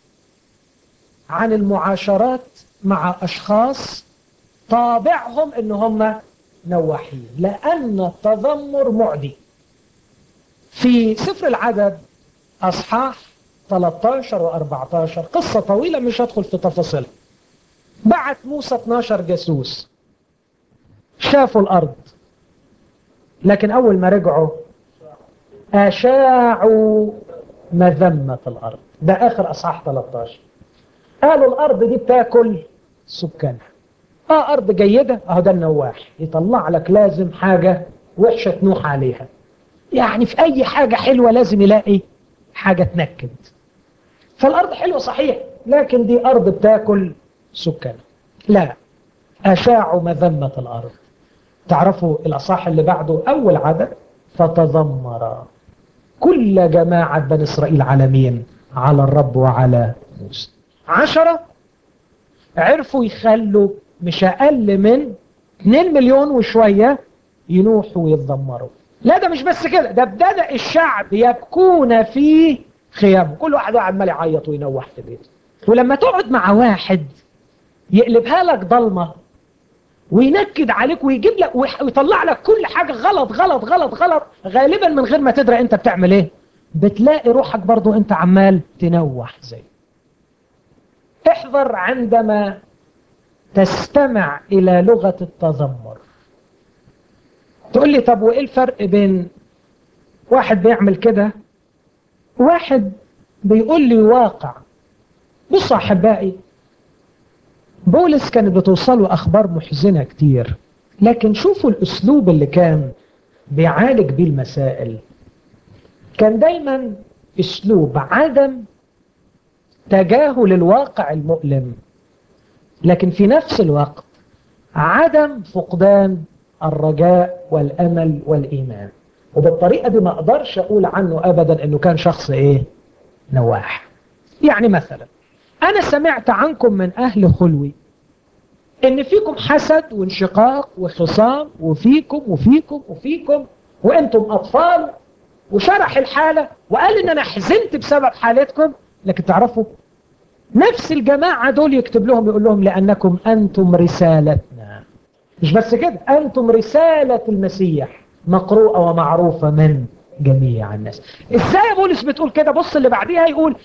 عن المعاشرات مع أشخاص طابعهم إن هم نواحين لأن التذمر معدي في سفر العدد أصحاح 13 و14 قصة طويلة مش هدخل في تفاصيلها بعت موسى 12 جاسوس شافوا الأرض لكن أول ما رجعوا أشاعوا مذمة الأرض ده آخر أصحاح 13 قالوا الأرض دي بتاكل سكانها اه أرض جيدة اهو ده النواح يطلع لك لازم حاجة وحشة تنوح عليها يعني في أي حاجة حلوة لازم يلاقي حاجة تنكد فالأرض حلوة صحيح لكن دي أرض بتاكل سكانها لا أشاعوا مذمة الأرض تعرفوا الأصح اللي بعده أول عدد فتذمر كل جماعة بني إسرائيل على مين على الرب وعلى موسى عشرة عرفوا يخلوا مش أقل من 2 مليون وشوية ينوحوا ويتذمروا لا ده مش بس كده ده ابتدأ الشعب يبكون في خيامه كل واحد واحد عمال يعيط وينوح في بيته ولما تقعد مع واحد يقلبها لك ضلمة وينكد عليك ويجيب لك ويطلع لك كل حاجة غلط غلط غلط غلط غالبا من غير ما تدري انت بتعمل ايه بتلاقي روحك برضو انت عمال تنوح زي احذر عندما تستمع الى لغة التذمر تقول لي طب وايه الفرق بين واحد بيعمل كده واحد بيقول لي واقع بصوا احبائي بولس كانت بتوصله اخبار محزنه كتير لكن شوفوا الاسلوب اللي كان بيعالج بيه المسائل كان دايما اسلوب عدم تجاهل الواقع المؤلم لكن في نفس الوقت عدم فقدان الرجاء والامل والايمان وبالطريقه دي ما اقدرش اقول عنه ابدا انه كان شخص ايه نواح يعني مثلا انا سمعت عنكم من اهل خلوي ان فيكم حسد وانشقاق وخصام وفيكم وفيكم وفيكم وانتم اطفال وشرح الحالة وقال ان انا حزنت بسبب حالتكم لكن تعرفوا نفس الجماعة دول يكتب لهم يقول لهم لانكم انتم رسالتنا مش بس كده انتم رسالة المسيح مقروءة ومعروفة من جميع الناس ازاي يا بولس بتقول كده بص اللي بعديها يقول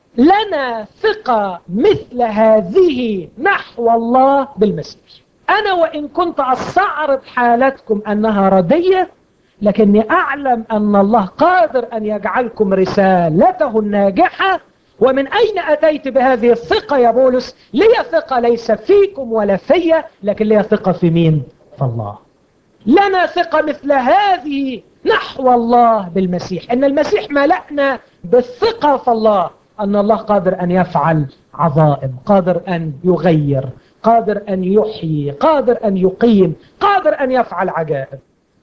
لنا ثقة مثل هذه نحو الله بالمسيح أنا وإن كنت أستعرض حالتكم أنها ردية لكني أعلم أن الله قادر أن يجعلكم رسالته الناجحة ومن أين أتيت بهذه الثقة يا بولس لي ثقة ليس فيكم ولا فيا لكن لي ثقة في مين فالله لنا ثقة مثل هذه نحو الله بالمسيح إن المسيح ملأنا بالثقة في الله أن الله قادر أن يفعل عظائم قادر أن يغير قادر أن يحيي قادر أن يقيم قادر أن يفعل عجائب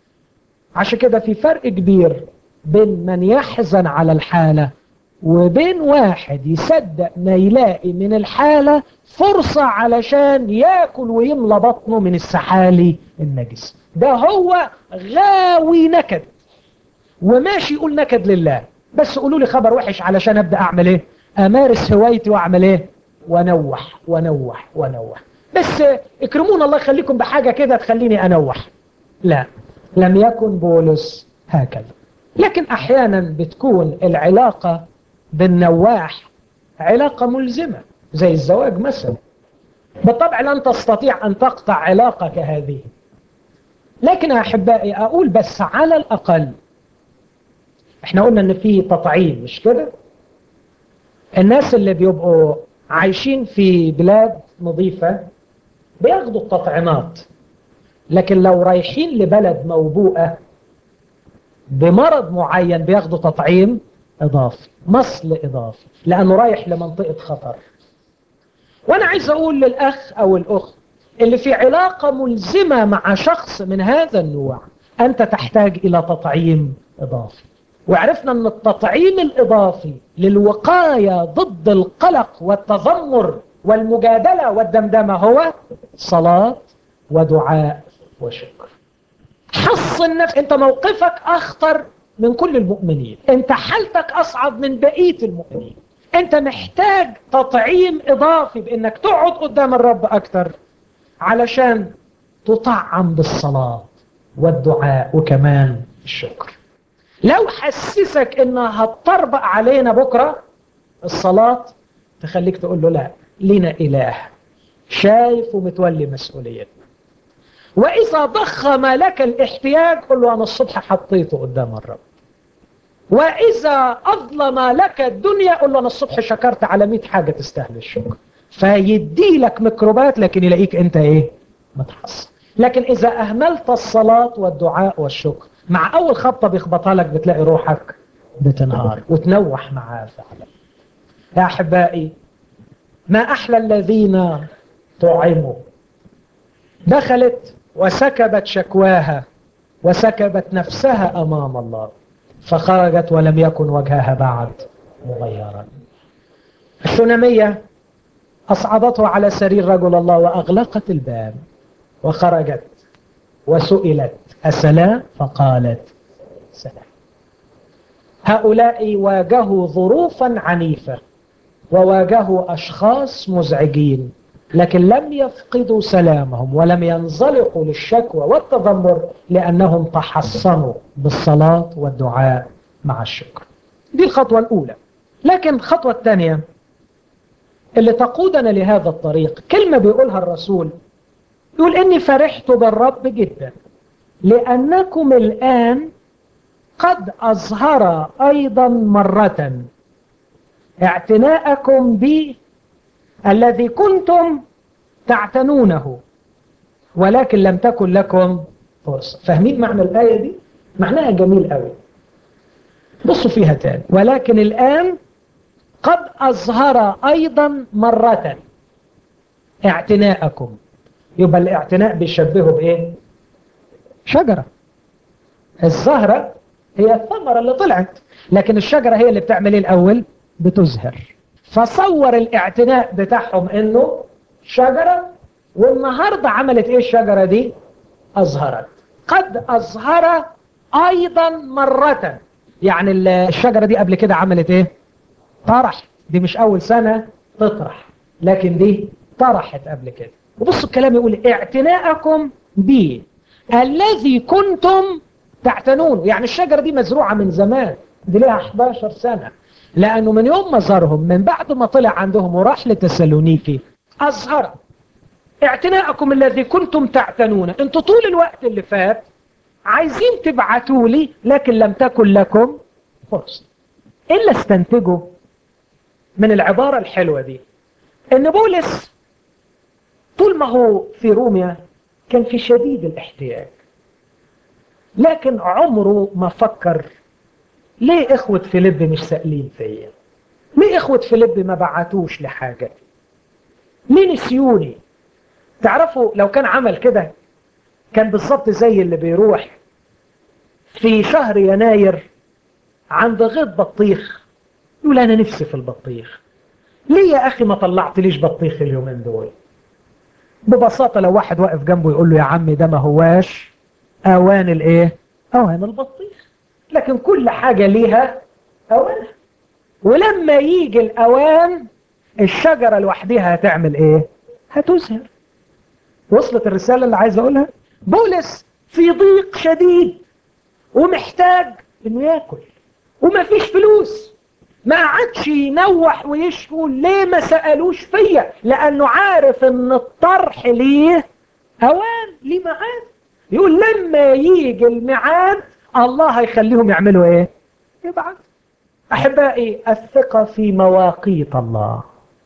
عشان كده في فرق كبير بين من يحزن على الحالة وبين واحد يصدق ما يلاقي من الحالة فرصة علشان ياكل ويملى بطنه من السحالي النجس ده هو غاوي نكد وماشي يقول نكد لله بس قولوا لي خبر وحش علشان ابدا اعمل ايه امارس هوايتي واعمل ايه ونوح ونوح ونوح بس اكرمونا الله يخليكم بحاجه كده تخليني انوح لا لم يكن بولس هكذا لكن احيانا بتكون العلاقه بالنواح علاقه ملزمه زي الزواج مثلا بالطبع لن تستطيع ان تقطع علاقه كهذه لكن يا احبائي اقول بس على الاقل احنا قلنا ان في تطعيم مش كده الناس اللي بيبقوا عايشين في بلاد نظيفة بياخدوا التطعيمات لكن لو رايحين لبلد موبوءة بمرض معين بياخدوا تطعيم إضافي مصل إضافي لأنه رايح لمنطقة خطر وأنا عايز أقول للأخ أو الأخت اللي في علاقة ملزمة مع شخص من هذا النوع أنت تحتاج إلى تطعيم إضافي وعرفنا أن التطعيم الإضافي للوقاية ضد القلق والتذمر والمجادلة والدمدمة هو صلاة ودعاء وشكر حصن نفسك انت موقفك اخطر من كل المؤمنين انت حالتك اصعب من بقية المؤمنين انت محتاج تطعيم اضافي بانك تقعد قدام الرب اكتر علشان تطعم بالصلاة والدعاء وكمان الشكر لو حسسك انها هتطربق علينا بكرة الصلاة تخليك تقول له لا لنا اله شايف ومتولي مسؤوليتنا وإذا ضخم لك الاحتياج قل له أنا الصبح حطيته قدام الرب وإذا أظلم لك الدنيا قل له أنا الصبح شكرت على 100 حاجة تستاهل الشكر فيدي لك ميكروبات لكن يلاقيك أنت إيه متحصن لكن إذا أهملت الصلاة والدعاء والشكر مع أول خبطة بيخبطها لك بتلاقي روحك بتنهار وتنوح معاه فعلا يا أحبائي ما أحلى الذين طعموا دخلت وسكبت شكواها وسكبت نفسها أمام الله فخرجت ولم يكن وجهها بعد مغيرا الشنمية أصعدته على سرير رجل الله وأغلقت الباب وخرجت وسئلت أسلام فقالت سلام هؤلاء واجهوا ظروفا عنيفة وواجهوا أشخاص مزعجين لكن لم يفقدوا سلامهم ولم ينزلقوا للشكوى والتذمر لأنهم تحصنوا بالصلاة والدعاء مع الشكر دي الخطوة الأولى لكن الخطوة الثانية اللي تقودنا لهذا الطريق كلمة بيقولها الرسول يقول إني فرحت بالرب جدا لأنكم الآن قد أظهر أيضا مرة اعتناءكم بي الذي كنتم تعتنونه ولكن لم تكن لكم فرصة فاهمين معنى الآية دي؟ معناها جميل قوي بصوا فيها تاني ولكن الآن قد أظهر أيضا مرة اعتناءكم يبقى الاعتناء بيشبهه بإيه؟ شجرة الزهرة هي الثمرة اللي طلعت لكن الشجرة هي اللي بتعمل ايه الأول بتزهر فصور الاعتناء بتاعهم انه شجرة والنهاردة عملت ايه الشجرة دي أظهرت قد أظهر أيضا مرة يعني الشجرة دي قبل كده عملت ايه طرح دي مش أول سنة تطرح لكن دي طرحت قبل كده وبصوا الكلام يقول اعتناءكم بي الذي كنتم تعتنون يعني الشجرة دي مزروعة من زمان دي لها 11 سنة لأنه من يوم ما زارهم من بعد ما طلع عندهم وراح لتسالونيكي أظهر اعتناءكم الذي كنتم تعتنون انتوا طول الوقت اللي فات عايزين تبعتوا لي لكن لم تكن لكم فرصة إلا استنتجوا من العبارة الحلوة دي ان بولس طول ما هو في روميا كان في شديد الاحتياج لكن عمره ما فكر ليه اخوة فيليب مش سائلين فيا ليه اخوة فيليب ما بعتوش لحاجة ليه نسيوني تعرفوا لو كان عمل كده كان بالظبط زي اللي بيروح في شهر يناير عند غيط بطيخ يقول انا نفسي في البطيخ ليه يا اخي ما طلعت ليش بطيخ اليومين دول ببساطة لو واحد واقف جنبه يقول له يا عمي ده ما هواش اوان الايه اوان البطيخ لكن كل حاجة ليها اوان ولما يجي الاوان الشجرة لوحدها هتعمل ايه هتزهر وصلت الرسالة اللي عايز اقولها بولس في ضيق شديد ومحتاج انه ياكل ومفيش فلوس ما قعدش ينوح ويشكو ليه ما سألوش فيا لأنه عارف ان الطرح ليه هوان ليه ميعاد يقول لما يجي الميعاد الله هيخليهم يعملوا ايه يبعث أحبائي الثقة في مواقيت الله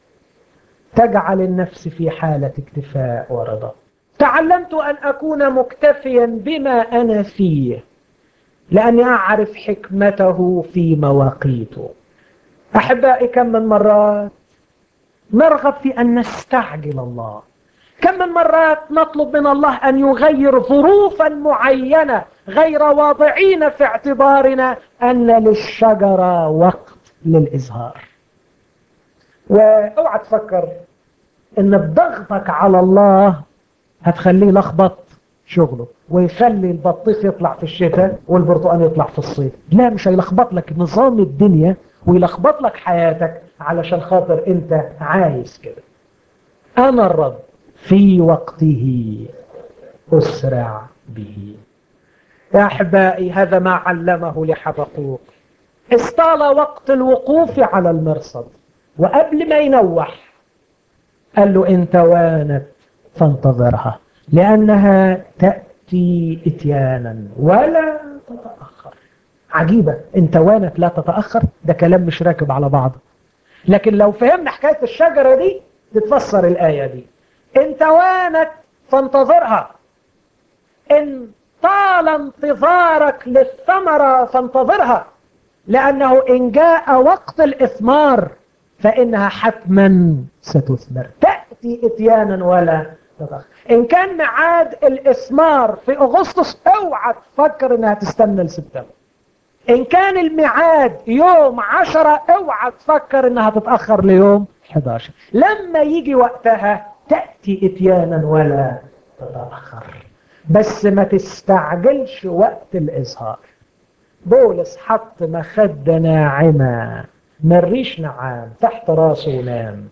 تجعل النفس في حالة اكتفاء ورضا تعلمت أن أكون مكتفيا بما أنا فيه لأني أعرف حكمته في مواقيته أحبائي كم من مرات نرغب في أن نستعجل الله كم من مرات نطلب من الله أن يغير ظروفا معينة غير واضعين في اعتبارنا أن للشجرة وقت للإظهار واوعى تفكر ان بضغطك على الله هتخليه لخبط شغله ويخلي البطيخ يطلع في الشتاء والبرتقال يطلع في الصيف لا مش هيلخبط لك نظام الدنيا ويلخبط لك حياتك علشان خاطر انت عايز كده انا الرب في وقته اسرع به يا احبائي هذا ما علمه لحبقوق استال وقت الوقوف على المرصد وقبل ما ينوح قال له إن توانت فانتظرها لأنها تأتي إتيانا ولا تتأخر عجيبة إن توانت لا تتأخر ده كلام مش راكب على بعضه لكن لو فهمنا حكاية الشجرة دي تتفسر الآية دي إن توانت فانتظرها إن طال انتظارك للثمرة فانتظرها لأنه إن جاء وقت الإثمار فإنها حتما ستثمر تأتي إتيانا ولا تتأخر إن كان ميعاد الإثمار في أغسطس اوعى تفكر إنها تستنى لسبتمبر إن كان الميعاد يوم عشرة اوعى تفكر إنها تتأخر ليوم 11 لما يجي وقتها تأتي إتيانا ولا تتأخر بس ما تستعجلش وقت الإظهار بولس حط مخدة ناعمة مريش نعام تحت راسه ونام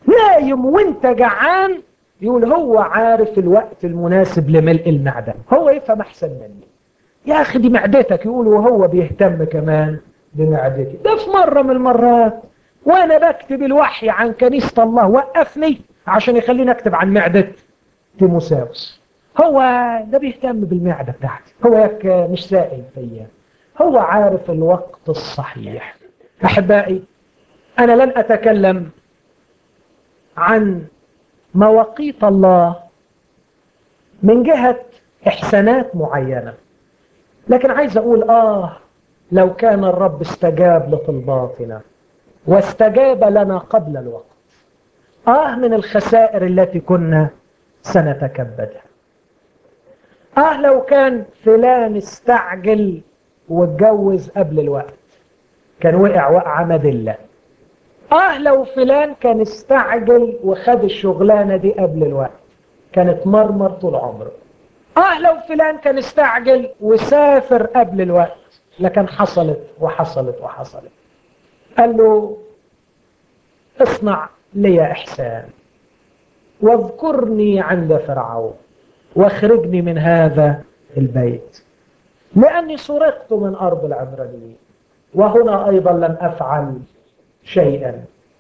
نايم وانت جعان يقول هو عارف الوقت المناسب لملء المعدة هو يفهم احسن مني يا اخي دي معدتك يقول وهو بيهتم كمان بمعدتي ده في مرة من المرات وانا بكتب الوحي عن كنيسة الله وقفني عشان يخليني اكتب عن معدة تيموساوس هو ده بيهتم بالمعدة بتاعتي هو يك مش سائل فيا هو عارف الوقت الصحيح احبائي انا لن اتكلم عن مواقيت الله من جهة إحسانات معينة لكن عايز أقول آه لو كان الرب استجاب لطلباتنا واستجاب لنا قبل الوقت آه من الخسائر التي كنا سنتكبدها آه لو كان فلان استعجل واتجوز قبل الوقت كان وقع وقعة مذلة اه لو فلان كان استعجل وخد الشغلانة دي قبل الوقت كانت مرمر طول عمره اه لو فلان كان استعجل وسافر قبل الوقت لكن حصلت وحصلت وحصلت قال له اصنع لي احسان واذكرني عند فرعون واخرجني من هذا البيت لاني سرقت من ارض العبرانيين وهنا ايضا لم افعل شيئا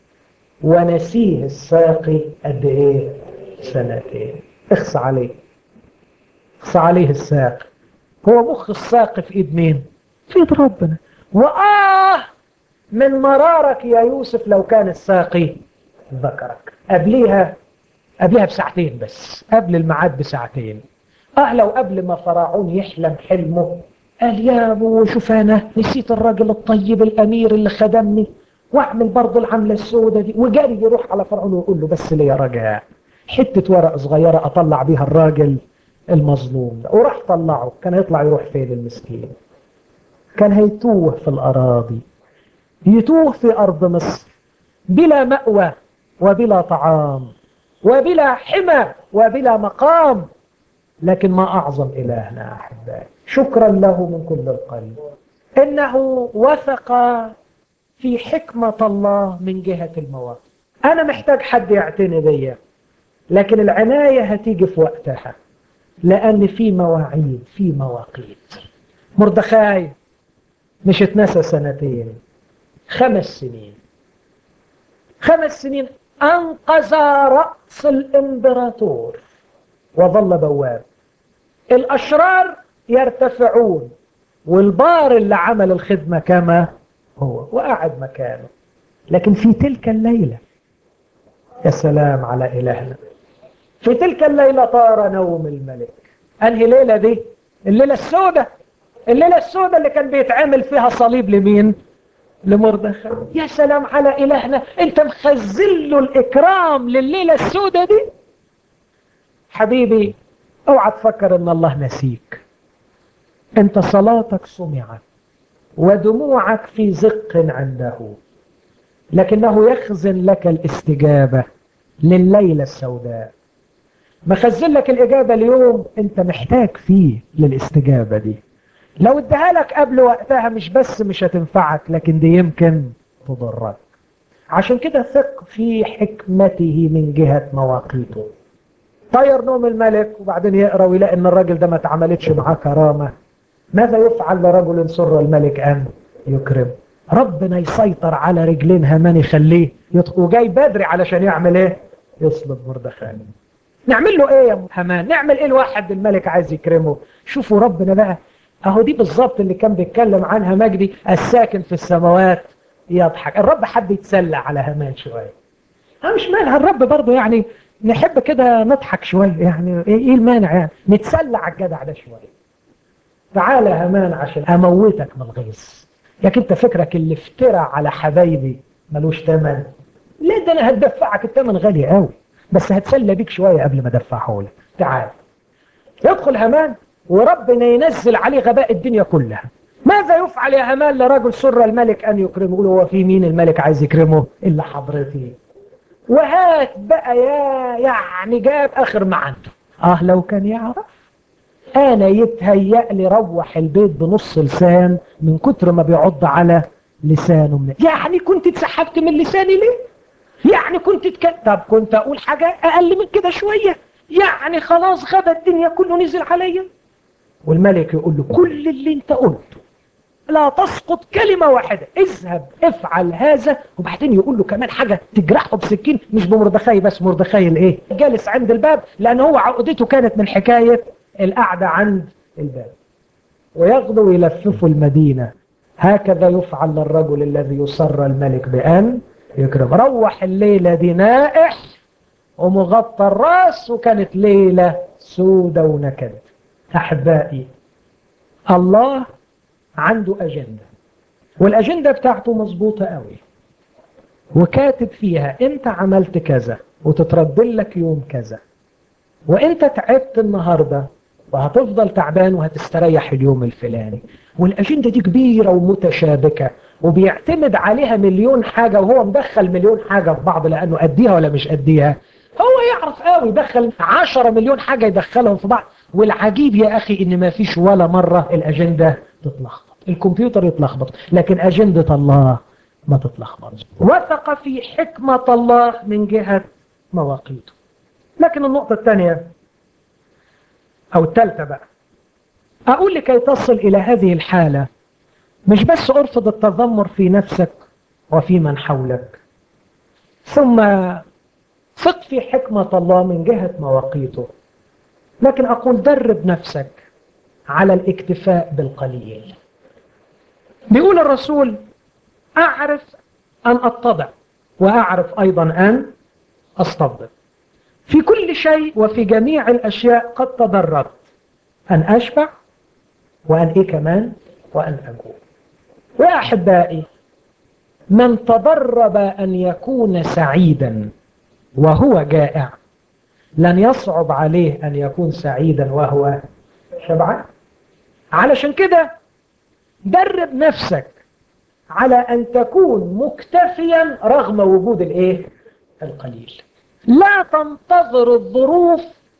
ونسيه الساقي قد ايه سنتين اخص عليه اخص عليه الساقي هو مخ الساقي في ايد مين في ايد ربنا واه من مرارك يا يوسف لو كان الساقي ذكرك قبليها قبلها بساعتين بس قبل الميعاد بساعتين اه لو قبل ما فرعون يحلم حلمه قال يا ابو شوف انا نسيت الراجل الطيب الامير اللي خدمني واعمل برضه العملة السوداء دي وجاري يروح على فرعون ويقول له بس ليه يا رجاء حتة ورقة صغيرة أطلع بيها الراجل المظلوم ده وراح طلعه كان يطلع يروح فين المسكين كان هيتوه في الأراضي يتوه في أرض مصر بلا مأوى وبلا طعام وبلا حمى وبلا مقام لكن ما أعظم إلهنا أحبائي شكرا له من كل القلب إنه وثق في حكمة الله من جهة المواقف أنا محتاج حد يعتني بيا لكن العناية هتيجي في وقتها لأن في مواعيد في مواقيت مردخاي مش اتنسى سنتين خمس سنين خمس سنين أنقذ رأس الإمبراطور وظل بواب الأشرار يرتفعون والبار اللي عمل الخدمة كما هو وقعد مكانه لكن في تلك الليلة يا سلام على إلهنا في تلك الليلة طار نوم الملك أنهي ليلة دي الليلة السوداء الليلة السوداء اللي كان بيتعمل فيها صليب لمين لمردخاي يا سلام على إلهنا انت مخزل له الإكرام لليلة السوداء دي حبيبي اوعى تفكر ان الله نسيك انت صلاتك سمعت ودموعك في زق عنده لكنه يخزن لك الاستجابة لليلة السوداء مخزن لك الإجابة اليوم أنت محتاج فيه للاستجابة دي لو اديها لك قبل وقتها مش بس مش هتنفعك لكن دي يمكن تضرك عشان كده ثق في حكمته من جهة مواقيته طير نوم الملك وبعدين يقرأ ويلاقي ان الراجل ده ما اتعملتش معاه كرامة ماذا يفعل لرجل سر الملك أن يكرم ربنا يسيطر على رجلين هامان يخليه يط... وجاي بدري علشان يعمل ايه يصلب مردخاي نعمل له ايه يا هامان نعمل ايه الواحد الملك عايز يكرمه شوفوا ربنا بقى اهو دي بالظبط اللي كان بيتكلم عنها مجدي الساكن في السماوات يضحك الرب حب يتسلى على هامان شويه ها مش مالها الرب برضه يعني نحب كده نضحك شويه يعني ايه المانع يعني نتسلى على الجدع ده شويه تعالى هامان عشان اموتك من الغيظ لكن انت فكرك اللي افترى على حبايبي ملوش ثمن ليه ده انا هتدفعك الثمن غالي قوي بس هتسلى بيك شويه قبل ما ادفعه لك تعال يدخل هامان وربنا ينزل عليه غباء الدنيا كلها ماذا يفعل يا هامان لرجل سر الملك ان يكرمه يقول هو في مين الملك عايز يكرمه الا حضرتي وهات بقى يا يعني جاب اخر ما عنده اه لو كان يعرف انا يتهيأ لي روح البيت بنص لسان من كتر ما بيعض على لسانه من يعني كنت اتسحبت من لساني ليه يعني كنت تك... طب كنت اقول حاجة اقل من كده شوية يعني خلاص غدا الدنيا كله نزل عليا والملك يقول له كل اللي انت قلته لا تسقط كلمة واحدة اذهب افعل هذا وبعدين يقول له كمان حاجة تجرحه بسكين مش بمردخاي بس مردخاي الايه جالس عند الباب لان هو عقدته كانت من حكاية القعدة عند الباب ويغدو يلففوا المدينة هكذا يفعل للرجل الذي يسر الملك بأن يكرم روح الليلة دي نائح ومغطى الراس وكانت ليلة سودة ونكد أحبائي الله عنده أجندة والأجندة بتاعته مظبوطة قوي وكاتب فيها انت عملت كذا وتترد لك يوم كذا وانت تعبت النهاردة وهتفضل تعبان وهتستريح اليوم الفلاني والأجندة دي كبيرة ومتشابكة وبيعتمد عليها مليون حاجة وهو مدخل مليون حاجة في بعض لأنه أديها ولا مش أديها هو يعرف قوي يدخل عشرة مليون حاجة يدخلهم في بعض والعجيب يا أخي إن ما فيش ولا مرة الأجندة تتلخبط الكمبيوتر يتلخبط لكن أجندة الله ما تتلخبطش وثق في حكمة الله من جهة مواقيته لكن النقطة الثانية أو الثالثة بقى أقول لكي تصل إلى هذه الحالة مش بس أرفض التذمر في نفسك وفي من حولك ثم ثق في حكمة الله من جهة مواقيته لكن أقول درب نفسك على الاكتفاء بالقليل بيقول الرسول أعرف أن أتضع وأعرف أيضا أن أستبدل في كل شيء وفي جميع الأشياء قد تدربت أن أشبع وأن إيه كمان وأن أجوع ويا أحبائي من تدرب أن يكون سعيدا وهو جائع لن يصعب عليه أن يكون سعيدا وهو شبعان علشان كده درب نفسك على أن تكون مكتفيا رغم وجود الإيه؟ القليل لا تنتظر الظروف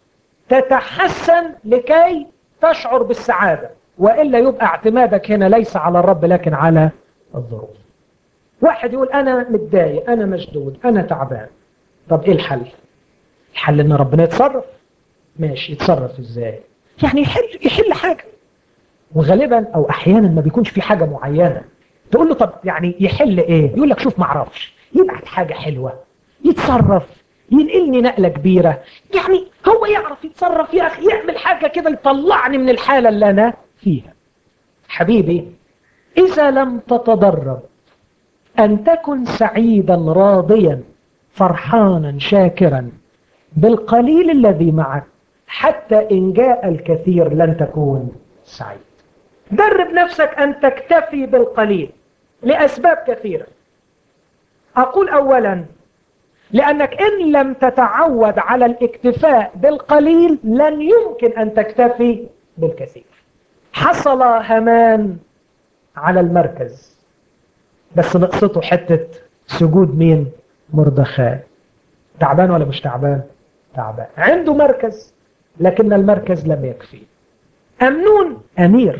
تتحسن لكي تشعر بالسعادة وإلا يبقى اعتمادك هنا ليس على الرب لكن على الظروف واحد يقول أنا متضايق أنا مشدود أنا تعبان طب إيه الحل الحل إن ربنا يتصرف ماشي يتصرف إزاي يعني يحل, يحل حاجة وغالبا أو أحيانا ما بيكونش في حاجة معينة تقول له طب يعني يحل إيه يقول لك شوف معرفش يبعت حاجة حلوة يتصرف ينقلني نقلة كبيرة يعني هو يعرف يتصرف يا أخي يعمل حاجة كده يطلعني من الحالة اللي أنا فيها حبيبي إذا لم تتدرب أن تكن سعيدا راضيا فرحانا شاكرا بالقليل الذي معك حتى إن جاء الكثير لن تكون سعيد درب نفسك أن تكتفي بالقليل لأسباب كثيرة أقول أولا لأنك إن لم تتعود على الاكتفاء بالقليل لن يمكن أن تكتفي بالكثير حصل همان على المركز بس نقصته حتة سجود مين مردخاء تعبان ولا مش تعبان تعبان عنده مركز لكن المركز لم يكفي أمنون أمير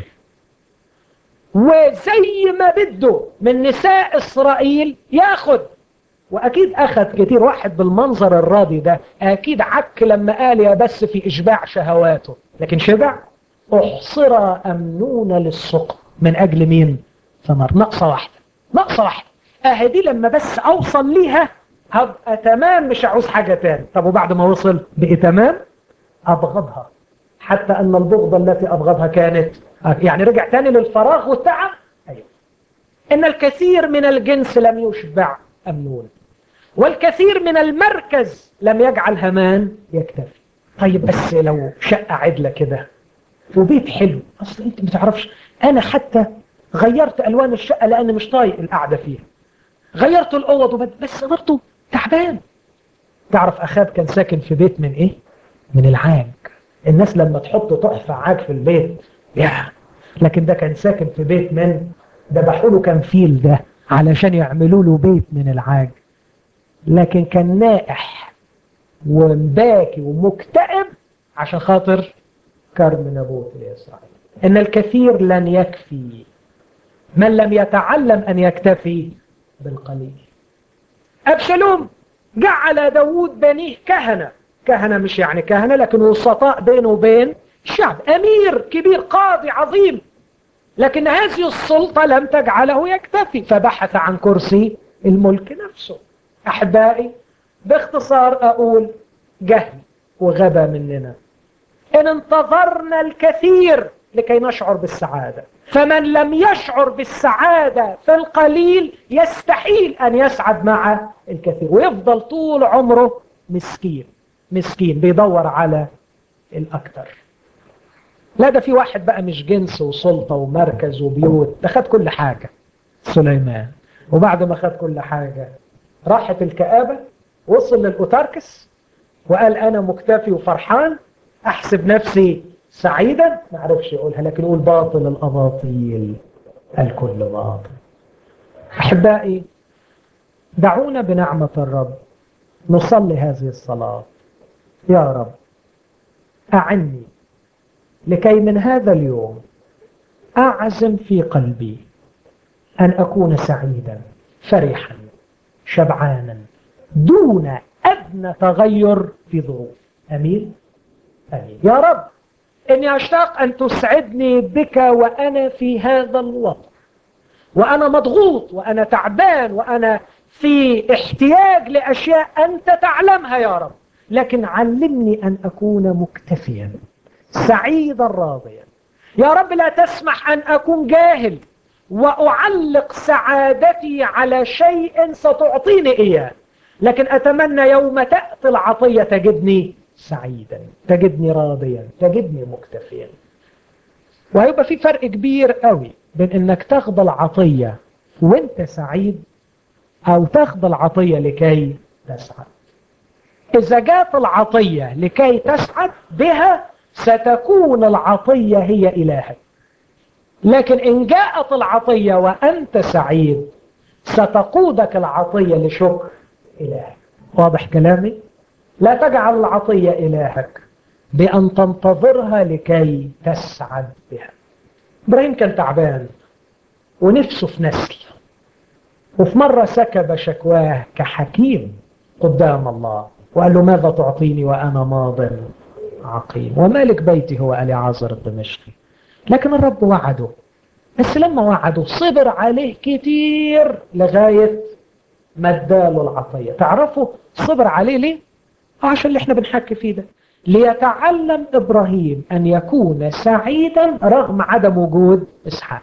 وزي ما بده من نساء إسرائيل ياخد وأكيد أخذ كتير واحد بالمنظر الراضي ده أكيد عك لما قال يا بس في إشباع شهواته لكن شبع أحصر أمنون للسقط من أجل مين ثمر نقصة واحدة نقصة واحدة أهدي لما بس أوصل ليها هبقى تمام مش عاوز حاجة تاني طب وبعد ما وصل بقي تمام أبغضها حتى أن البغضة التي أبغضها كانت يعني رجع تاني للفراغ والتعب أيوة. إن الكثير من الجنس لم يشبع أمنون والكثير من المركز لم يجعل همان يكتفي طيب بس لو شقة عدلة كده وبيت حلو أصلا أنت ما تعرفش أنا حتى غيرت ألوان الشقة لأني مش طايق القعدة فيها غيرت الأوض وبد... بس برضه تعبان تعرف أخاب كان ساكن في بيت من إيه؟ من العاج الناس لما تحط تحفة عاج في البيت يا لكن ده كان ساكن في بيت من ذبحوا له كان فيل ده علشان يعملوا له بيت من العاج لكن كان نائح ومباكي ومكتئب عشان خاطر كرم نبوت لإسرائيل إن الكثير لن يكفي من لم يتعلم أن يكتفي بالقليل أبشلوم جعل داود بنيه كهنة كهنة مش يعني كهنة لكن وسطاء بينه وبين الشعب أمير كبير قاضي عظيم لكن هذه السلطة لم تجعله يكتفي فبحث عن كرسي الملك نفسه أحبائي باختصار أقول جهل وغبى مننا إن انتظرنا الكثير لكي نشعر بالسعادة فمن لم يشعر بالسعادة في القليل يستحيل أن يسعد مع الكثير ويفضل طول عمره مسكين مسكين بيدور على الأكثر لا ده في واحد بقى مش جنس وسلطة ومركز وبيوت ده خد كل حاجة سليمان وبعد ما خد كل حاجة راحت الكآبة وصل للأوتاركس وقال أنا مكتفي وفرحان أحسب نفسي سعيدا ما عرفش يقولها لكن يقول باطل الأباطيل الكل باطل أحبائي دعونا بنعمة الرب نصلي هذه الصلاة يا رب أعني لكي من هذا اليوم أعزم في قلبي أن أكون سعيدا فرحا شبعانا دون أدنى تغير في ظروف أمين أمين يا رب إني أشتاق أن تسعدني بك وأنا في هذا الوضع وأنا مضغوط وأنا تعبان وأنا في احتياج لأشياء أنت تعلمها يا رب لكن علمني أن أكون مكتفيا سعيدا راضيا يا رب لا تسمح أن أكون جاهل وأعلق سعادتي على شيء ستعطيني إياه لكن أتمنى يوم تأتي العطية تجدني سعيدا تجدني راضيا تجدني مكتفيا وهيبقى في فرق كبير قوي بين انك تاخد العطية وانت سعيد او تاخد العطية لكي تسعد اذا جات العطية لكي تسعد بها ستكون العطية هي الهك لكن ان جاءت العطية وانت سعيد ستقودك العطية لشكر الهك واضح كلامي لا تجعل العطية إلهك بأن تنتظرها لكي تسعد بها إبراهيم كان تعبان ونفسه في نسل وفي مرة سكب شكواه كحكيم قدام الله وقال له ماذا تعطيني وأنا ماض عقيم ومالك بيتي هو أليعازر الدمشقي لكن الرب وعده بس لما وعده صبر عليه كتير لغاية ما اداله العطية تعرفوا صبر عليه ليه؟ عشان اللي احنا بنحكي فيه ده ليتعلم إبراهيم أن يكون سعيدا رغم عدم وجود إسحاق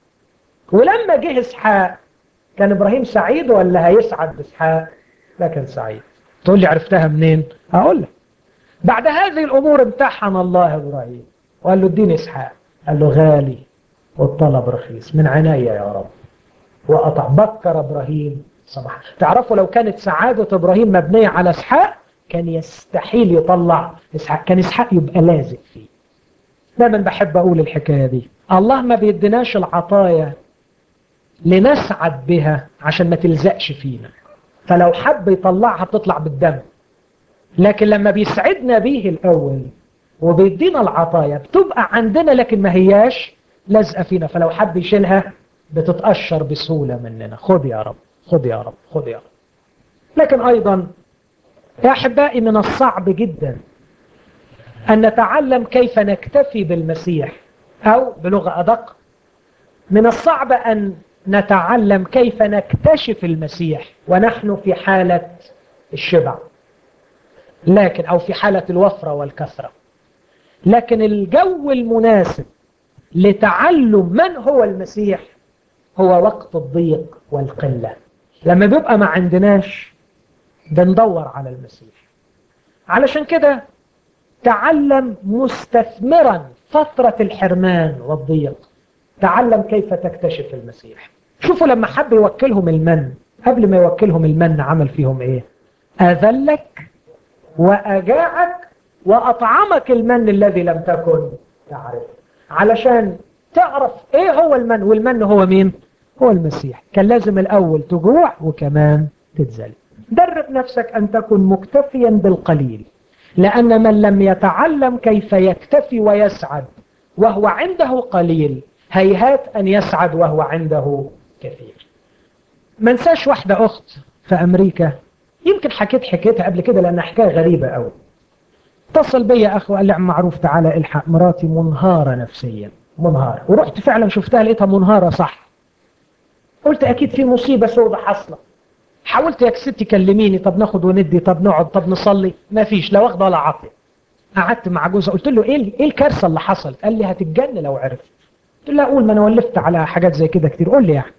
ولما جه إسحاق كان إبراهيم سعيد ولا هيسعد بإسحاق لا كان سعيد تقول لي عرفتها منين هقول لك بعد هذه الأمور امتحن الله إبراهيم وقال له اديني إسحاق قال له غالي والطلب رخيص من عناية يا رب وقطع بكر إبراهيم صباح تعرفوا لو كانت سعادة إبراهيم مبنية على إسحاق كان يستحيل يطلع إسحاق كان إسحاق يبقى لازق فيه دايما بحب أقول الحكاية دي الله ما بيدناش العطايا لنسعد بها عشان ما تلزقش فينا فلو حب يطلعها بتطلع بالدم لكن لما بيسعدنا بيه الأول وبيدينا العطايا بتبقى عندنا لكن ما هياش لازقة فينا فلو حب يشيلها بتتقشر بسهولة مننا خد يا رب خد يا رب خد يا رب لكن أيضا يا أحبائي من الصعب جدا أن نتعلم كيف نكتفي بالمسيح أو بلغة أدق من الصعب أن نتعلم كيف نكتشف المسيح ونحن في حالة الشبع لكن أو في حالة الوفرة والكثرة لكن الجو المناسب لتعلم من هو المسيح هو وقت الضيق والقلة لما بيبقى ما عندناش بندور على المسيح علشان كده تعلم مستثمرا فترة الحرمان والضيق تعلم كيف تكتشف المسيح شوفوا لما حب يوكلهم المن قبل ما يوكلهم المن عمل فيهم ايه أذلك وأجاعك وأطعمك المن الذي لم تكن تعرف علشان تعرف ايه هو المن والمن هو مين هو المسيح كان لازم الأول تجوع وكمان تتذل درب نفسك أن تكون مكتفيا بالقليل لأن من لم يتعلم كيف يكتفي ويسعد وهو عنده قليل هيهات أن يسعد وهو عنده كثير ما نساش واحدة أخت في أمريكا يمكن حكيت حكيتها قبل كده لأنها حكاية غريبة قوي اتصل بيا أخ وقال لي عم معروف تعالى الحق مراتي منهارة نفسيا منهارة ورحت فعلا شفتها لقيتها منهارة صح قلت أكيد في مصيبة سودة حاصلة حاولت يا ستي كلميني طب ناخد وندي طب نقعد طب نصلي ما فيش لا واخده ولا عاطيه قعدت مع جوزها قلت له ايه ايه الكارثه اللي حصلت قال لي هتتجن لو عرفت قلت له اقول ما انا ولفت على حاجات زي كده كتير قول لي يعني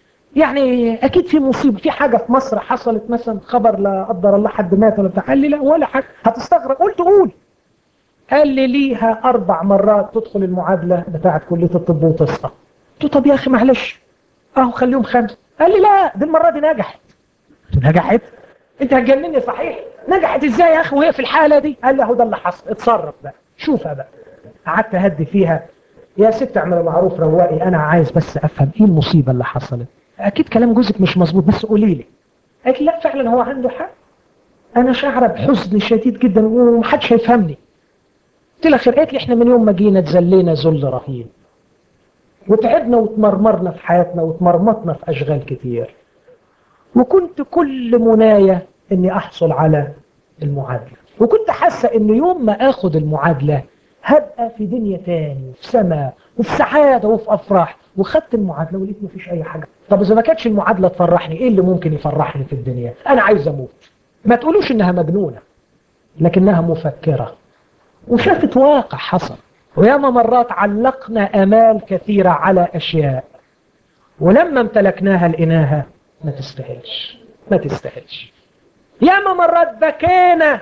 يعني اكيد في مصيبه في حاجه في مصر حصلت مثلا خبر لا قدر الله حد مات ولا بتاع قال لي لا ولا حاجه هتستغرب قلت قول قال لي ليها اربع مرات تدخل المعادله بتاعه كليه الطب وتسقط قلت له طب يا اخي معلش اهو خليهم خمسه قال لي لا دي المره دي نجحت نجحت انت هتجنني صحيح نجحت ازاي يا اخي وهي في الحاله دي قال لي اهو ده اللي حصل اتصرف بقى شوفها بقى قعدت اهدي فيها يا ست اعمل معروف روائي انا عايز بس افهم ايه المصيبه اللي حصلت اكيد كلام جوزك مش مظبوط بس قولي لي قالت لا فعلا هو عنده حق انا شاعره بحزن شديد جدا ومحدش هيفهمني قلت لها خير قالت لي احنا من يوم ما جينا اتذلينا ذل رهيب وتعبنا وتمرمرنا في حياتنا وتمرمطنا في اشغال كتير وكنت كل مناية اني احصل على المعادلة وكنت حاسة ان يوم ما اخد المعادلة هبقى في دنيا تاني في سماء وفي سعادة وفي افراح وخدت المعادلة ولقيت مفيش اي حاجة طب اذا ما كانتش المعادلة تفرحني ايه اللي ممكن يفرحني في الدنيا انا عايز اموت ما تقولوش انها مجنونة لكنها مفكرة وشافت واقع حصل وياما مرات علقنا امال كثيرة على اشياء ولما امتلكناها لقيناها ما تستاهلش ما تستاهلش ياما مرات بكينا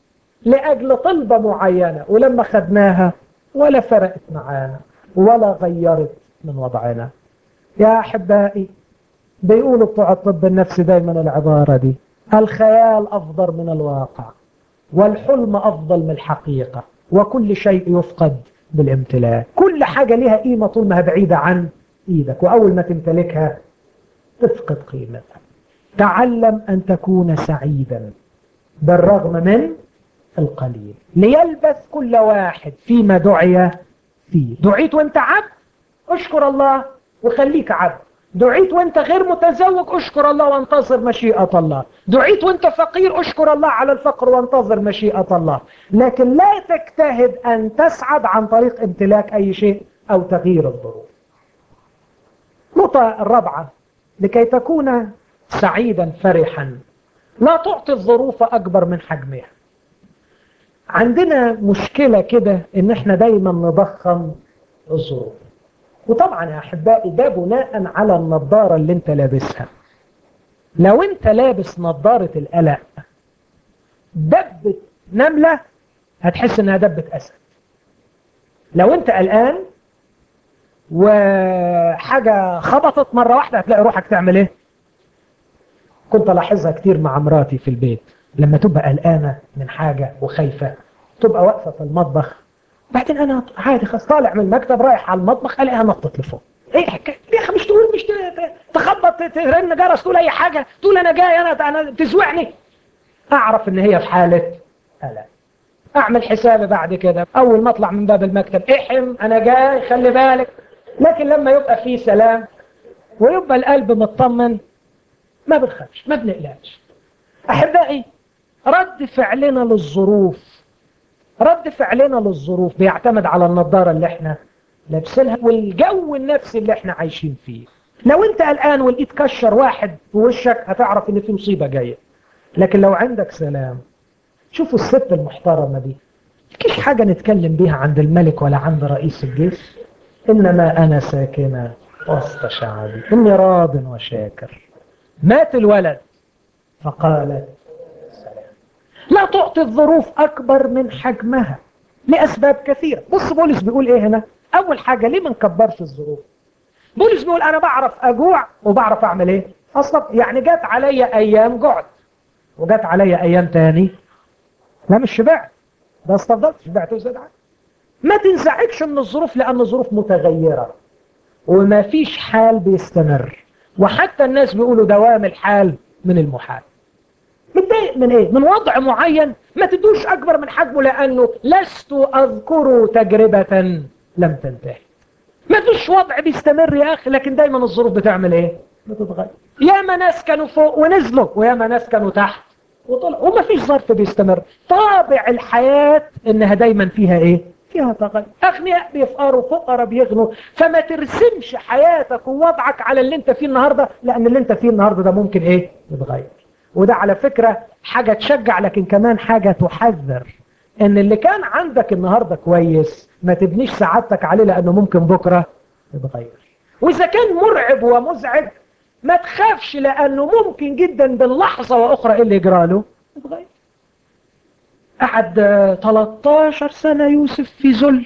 لأجل طلبة معينة ولما خدناها ولا فرقت معانا ولا غيرت من وضعنا يا أحبائي بيقولوا بتوع الطب النفسي دايما العبارة دي الخيال أفضل من الواقع والحلم أفضل من الحقيقة وكل شيء يفقد بالامتلاك كل حاجة لها قيمة طول ما هي بعيدة عن إيدك وأول ما تمتلكها تفقد قيمتها تعلم أن تكون سعيدا بالرغم من القليل ليلبث كل واحد فيما دعي فيه دعيت وانت عبد اشكر الله وخليك عبد دعيت وانت غير متزوج اشكر الله وانتظر مشيئة الله دعيت وانت فقير اشكر الله على الفقر وانتظر مشيئة الله لكن لا تجتهد ان تسعد عن طريق امتلاك اي شيء او تغيير الظروف النقطة الرابعة لكي تكون سعيدا فرحا لا تعطي الظروف أكبر من حجمها عندنا مشكلة كده ان احنا دايما نضخم الظروف وطبعا يا احبائي ده بناء على النظارة اللي انت لابسها لو انت لابس نظارة القلق دبة نملة هتحس انها دبة اسد لو انت قلقان وحاجة خبطت مرة واحدة هتلاقي روحك تعمل ايه كنت الاحظها كتير مع مراتي في البيت لما تبقى قلقانة من حاجة وخايفة تبقى واقفة في المطبخ بعدين انا عادي خلاص طالع من المكتب رايح على المطبخ الاقيها نطت لفوق ايه الحكايه يا اخي مش تقول مش تخبط ترن جرس تقول اي حاجه تقول انا جاي انا انا تزوعني اعرف ان هي في حاله قلق اعمل حسابي بعد كده اول ما اطلع من باب المكتب احم انا جاي خلي بالك لكن لما يبقى في سلام ويبقى القلب مطمن ما بنخافش ما بنقلقش احبائي رد فعلنا للظروف رد فعلنا للظروف بيعتمد على النظارة اللي احنا لابسينها والجو النفسي اللي احنا عايشين فيه لو انت قلقان ولقيت كشر واحد في وشك هتعرف ان في مصيبة جاية لكن لو عندك سلام شوفوا الست المحترمة دي مفيش حاجة نتكلم بيها عند الملك ولا عند رئيس الجيش إنما أنا ساكنة وسط شعبي إني راض وشاكر مات الولد فقالت سلام لا تعطي الظروف أكبر من حجمها لأسباب كثيرة بص بولس بيقول إيه هنا أول حاجة ليه ما نكبرش الظروف بولس بيقول أنا بعرف أجوع وبعرف أعمل إيه أصلا يعني جات عليا أيام جعت وجات عليا أيام تاني لا مش شبعت ده استفضلت شبعت وزاد ما تنزعجش من الظروف لأن الظروف متغيرة وما فيش حال بيستمر وحتى الناس بيقولوا دوام الحال من المحال متضايق من ايه من وضع معين ما تدوش اكبر من حجمه لانه لست اذكر تجربة لم تنتهي ما فيش وضع بيستمر يا اخي لكن دايما الظروف بتعمل ايه بتتغير ياما ناس كانوا فوق ونزلوا وياما ناس كانوا تحت وطلع وما فيش ظرف بيستمر طابع الحياة انها دايما فيها ايه فيها تغير اغنياء بيفقروا فقراء بيغنوا فما ترسمش حياتك ووضعك على اللي انت فيه النهاردة لان اللي انت فيه النهاردة ده ممكن ايه يتغير وده على فكرة حاجة تشجع لكن كمان حاجة تحذر ان اللي كان عندك النهاردة كويس ما تبنيش سعادتك عليه لانه ممكن بكرة يتغير واذا كان مرعب ومزعج ما تخافش لانه ممكن جدا باللحظة واخرى ايه اللي يجرى له يتغير قعد 13 سنة يوسف في ذل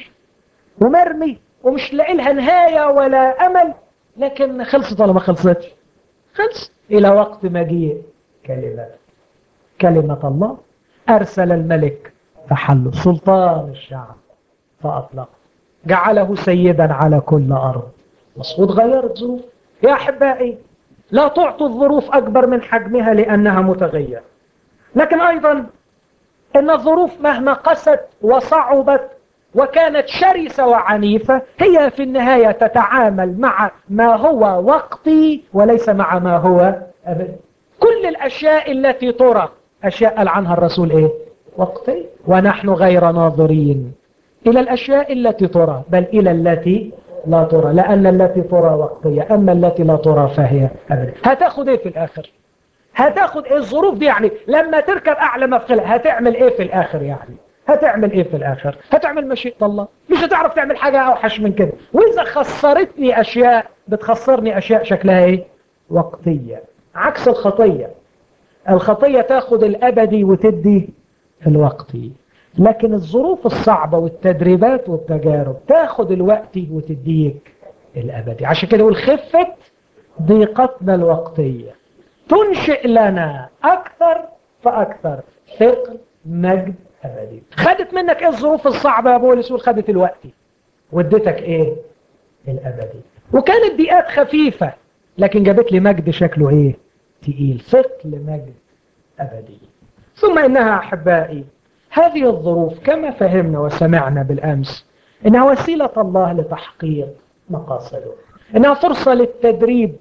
ومرمي ومش لاقي لها نهاية ولا امل لكن خلصت ولا ما خلصتش خلص الى وقت مجيء كلمة كلمة الله ارسل الملك فحل سلطان الشعب فاطلق جعله سيدا على كل ارض مصفوط غيرت ظروف يا احبائي لا تعطوا الظروف اكبر من حجمها لانها متغيرة لكن ايضا ان الظروف مهما قست وصعبت وكانت شرسة وعنيفة هي في النهاية تتعامل مع ما هو وقتي وليس مع ما هو أبد كل الأشياء التي ترى أشياء قال عنها الرسول إيه وقتي ونحن غير ناظرين إلى الأشياء التي ترى بل إلى التي لا ترى لأن التي ترى وقتية أما التي لا ترى فهي أبدا هتاخد إيه في الآخر هتاخد ايه الظروف دي يعني لما تركب اعلى مفخلة هتعمل ايه في الاخر يعني هتعمل ايه في الاخر هتعمل مشيئة الله مش هتعرف تعمل حاجة اوحش من كده واذا خسرتني اشياء بتخسرني اشياء شكلها ايه وقتية عكس الخطية الخطية تاخد الابدي وتدي الوقتي لكن الظروف الصعبة والتدريبات والتجارب تاخد الوقتي وتديك الابدي عشان كده يقول خفة ضيقتنا الوقتيه تنشئ لنا أكثر فأكثر ثقل مجد أبدي خدت منك إيه الظروف الصعبة يا بولس خدت الوقت واديتك إيه الأبدي وكانت ضيقات خفيفة لكن جابت لي مجد شكله إيه تقيل ثقل مجد أبدي ثم إنها أحبائي هذه الظروف كما فهمنا وسمعنا بالأمس إنها وسيلة الله لتحقيق مقاصده إنها فرصة للتدريب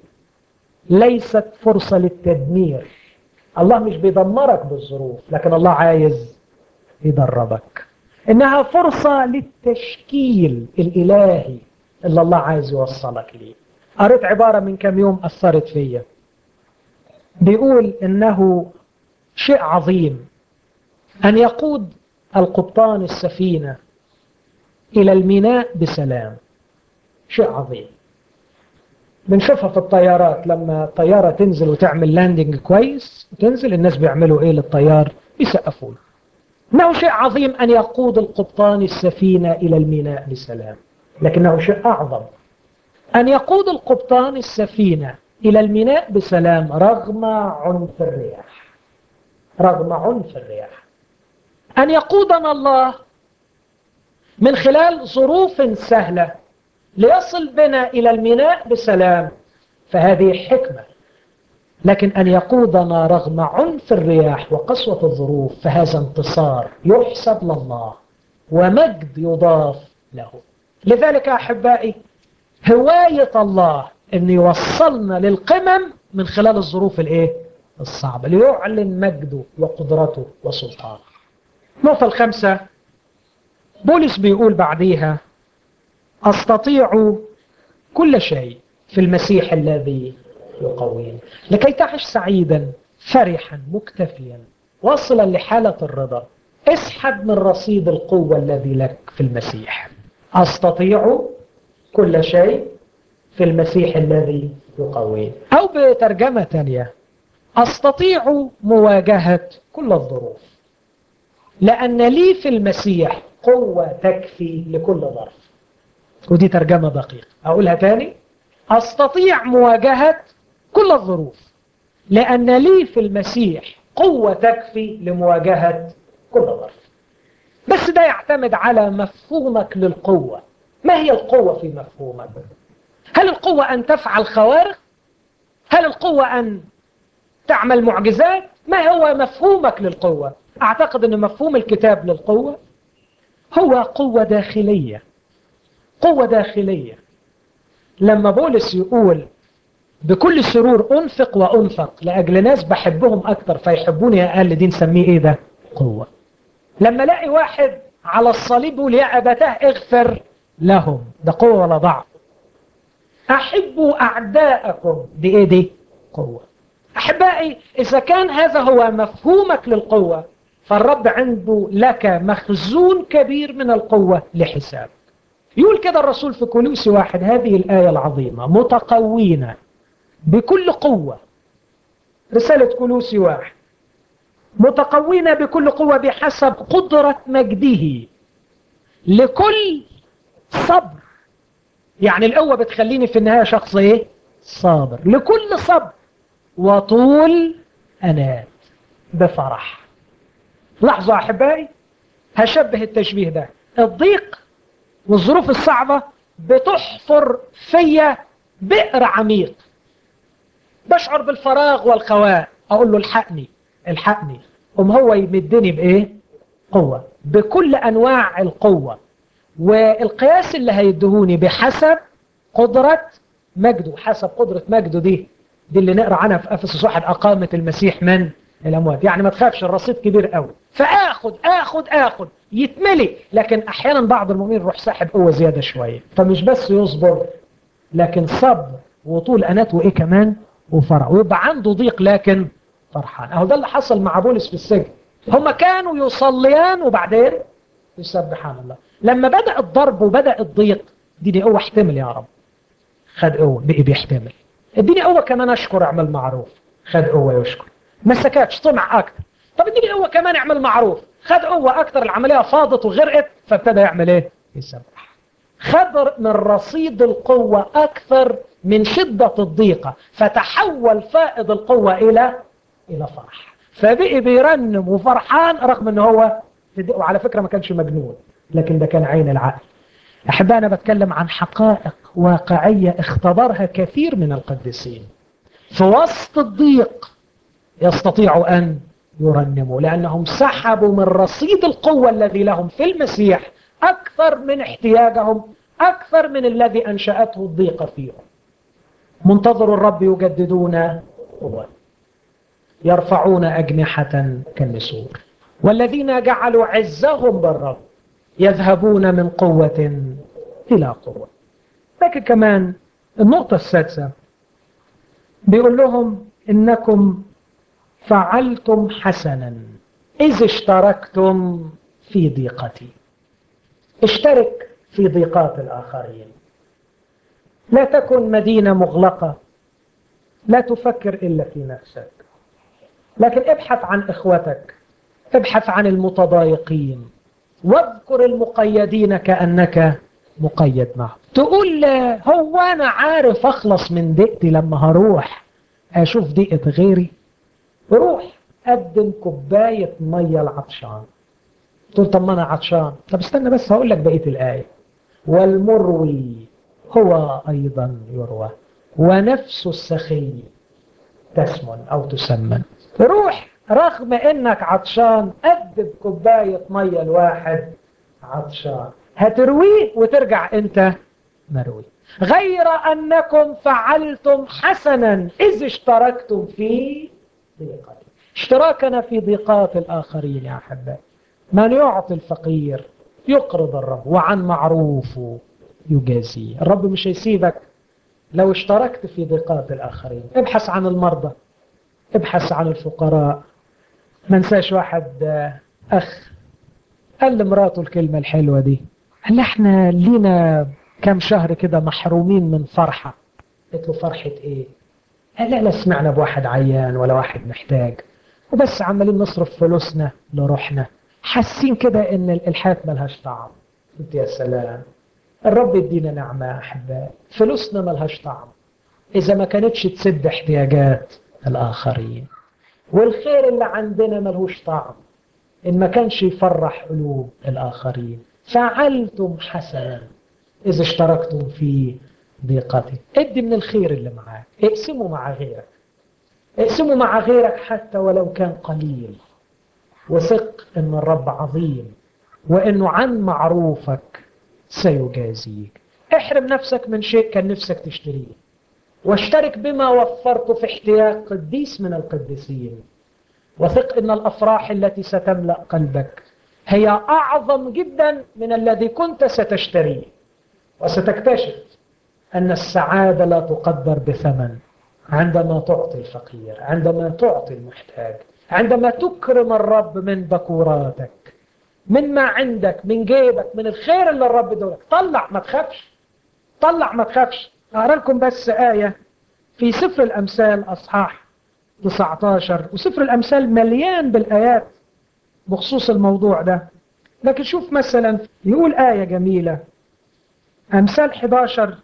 ليست فرصة للتدمير الله مش بيدمرك بالظروف لكن الله عايز يدربك إنها فرصة للتشكيل الإلهي اللي الله عايز يوصلك ليه قريت عبارة من كم يوم أثرت فيا بيقول إنه شيء عظيم أن يقود القبطان السفينة إلى الميناء بسلام شيء عظيم بنشوفها في الطيارات لما الطيارة تنزل وتعمل لاندنج كويس وتنزل الناس بيعملوا ايه للطيار بيسقفوا له انه شيء عظيم ان يقود القبطان السفينة الى الميناء بسلام لكنه شيء اعظم ان يقود القبطان السفينة الى الميناء بسلام رغم عنف الرياح رغم عنف الرياح ان يقودنا الله من خلال ظروف سهلة ليصل بنا إلى الميناء بسلام فهذه حكمة لكن أن يقودنا رغم عنف الرياح وقسوة الظروف فهذا انتصار يحسب لله ومجد يضاف له لذلك أحبائي هواية الله أن يوصلنا للقمم من خلال الظروف الايه الصعبة ليعلن مجده وقدرته وسلطانه النقطة الخامسة بولس بيقول بعديها أستطيع كل شيء في المسيح الذي يقويني لكي تعش سعيدا فرحا مكتفيا واصلا لحالة الرضا اسحب من رصيد القوة الذي لك في المسيح أستطيع كل شيء في المسيح الذي يقويني أو بترجمة تانية أستطيع مواجهة كل الظروف لأن لي في المسيح قوة تكفي لكل ظرف ودي ترجمة دقيقة أقولها تاني أستطيع مواجهة كل الظروف لأن لي في المسيح قوة تكفي لمواجهة كل ظرف بس ده يعتمد على مفهومك للقوة ما هي القوة في مفهومك هل القوة أن تفعل خوارق هل القوة أن تعمل معجزات ما هو مفهومك للقوة أعتقد أن مفهوم الكتاب للقوة هو قوة داخلية قوة داخلية لما بولس يقول بكل سرور أنفق وأنفق لأجل ناس بحبهم أكتر فيحبوني أقل دي نسميه إيه ده قوة لما الاقي واحد على الصليب يقول يا أبتاه اغفر لهم ده قوة ولا ضعف أحبوا أعداءكم دي إيه دي قوة أحبائي إذا كان هذا هو مفهومك للقوة فالرب عنده لك مخزون كبير من القوة لحسابك يقول كده الرسول في كولوسي واحد هذه الآية العظيمة متقوين بكل قوة رسالة كولوسي واحد متقوين بكل قوة بحسب قدرة مجده لكل صبر يعني القوة بتخليني في النهاية شخص ايه صابر لكل صبر وطول أنات بفرح لحظة أحبائي هشبه التشبيه ده الضيق والظروف الصعبة بتحفر فيا بئر عميق بشعر بالفراغ والخواء أقول له الحقني الحقني قم هو يمدني بإيه قوة بكل أنواع القوة والقياس اللي هيدهوني بحسب قدرة مجده حسب قدرة مجده دي دي اللي نقرأ عنها في أفسس واحد أقامة المسيح من الأموات يعني ما تخافش الرصيد كبير قوي فآخد آخد آخد يتملي لكن أحيانا بعض المؤمنين يروح ساحب قوة زيادة شوية فمش بس يصبر لكن صبر وطول أنات وإيه كمان وفرح ويبقى عنده ضيق لكن فرحان أهو ده اللي حصل مع بولس في السجن هما كانوا يصليان وبعدين يسبحان الله لما بدأ الضرب وبدأ الضيق اديني قوة احتمل يا رب خد قوة بقي بيحتمل اديني قوة كمان اشكر اعمل معروف خد قوة يشكر ما سكتش طمع اكتر طب اديني قوة كمان اعمل معروف خد قوة اكتر العملية فاضت وغرقت فابتدى يعمل ايه يسبح خد من رصيد القوة اكثر من شدة الضيقة فتحول فائض القوة الى الى فرح فبقي بيرنم وفرحان رغم ان هو وعلى فكرة ما كانش مجنون لكن ده كان عين العقل أحبائي أنا بتكلم عن حقائق واقعية اختبرها كثير من القديسين في وسط الضيق يستطيعوا أن يرنموا لأنهم سحبوا من رصيد القوة الذي لهم في المسيح أكثر من احتياجهم أكثر من الذي أنشأته الضيقة فيهم منتظر الرب يجددون قوة يرفعون أجنحة كالنسور والذين جعلوا عزهم بالرب يذهبون من قوة إلى قوة لكن كمان النقطة السادسة بيقول لهم إنكم فعلتم حسنا إذ اشتركتم في ضيقتي اشترك في ضيقات الآخرين لا تكن مدينة مغلقة لا تفكر إلا في نفسك لكن ابحث عن إخوتك ابحث عن المتضايقين واذكر المقيدين كأنك مقيد معه تقول هو أنا عارف أخلص من ضيقتي لما هروح أشوف ضيقة غيري روح قدم كوباية مية العطشان تقول طب ما أنا عطشان طب استنى بس هقول لك بقية الآية والمروي هو أيضا يروى ونفس السخي تسمن أو تسمن روح رغم انك عطشان قدم كوباية مية الواحد عطشان هترويه وترجع انت مروي غير انكم فعلتم حسنا اذ اشتركتم في ضيقتي اشتراكنا في ضيقات الاخرين يا احبائي من يعطي الفقير يقرض الرب وعن معروفه يجازيه الرب مش هيسيبك لو اشتركت في ضيقات الاخرين ابحث عن المرضى ابحث عن الفقراء ما انساش واحد اخ قال لمراته الكلمة الحلوة دي قال احنا لينا كم شهر كده محرومين من فرحة قلت له فرحة ايه قال لا لا سمعنا بواحد عيان ولا واحد محتاج وبس عمالين نصرف فلوسنا لروحنا حاسين كده ان الحياة ملهاش طعم قلت يا سلام الرب يدينا نعمة يا احبائي فلوسنا ملهاش طعم اذا ما كانتش تسد احتياجات الاخرين والخير اللي عندنا ملهوش طعم إن ما كانش يفرح قلوب الآخرين فعلتم حسنا إذا اشتركتم في ضيقتي ادي من الخير اللي معاك اقسمه مع غيرك اقسمه مع غيرك حتى ولو كان قليل وثق ان الرب عظيم وانه عن معروفك سيجازيك احرم نفسك من شيء كان نفسك تشتريه واشترك بما وفرت في احتياج قديس من القديسين وثق ان الافراح التي ستملا قلبك هي اعظم جدا من الذي كنت ستشتريه وستكتشف ان السعاده لا تقدر بثمن عندما تعطي الفقير عندما تعطي المحتاج عندما تكرم الرب من بكوراتك من ما عندك من جيبك من الخير اللي الرب دولك طلع ما تخافش طلع ما تخافش أقرأ لكم بس آية في سفر الأمثال أصحاح 19 وسفر الأمثال مليان بالآيات بخصوص الموضوع ده لكن شوف مثلا يقول آية جميلة أمثال 11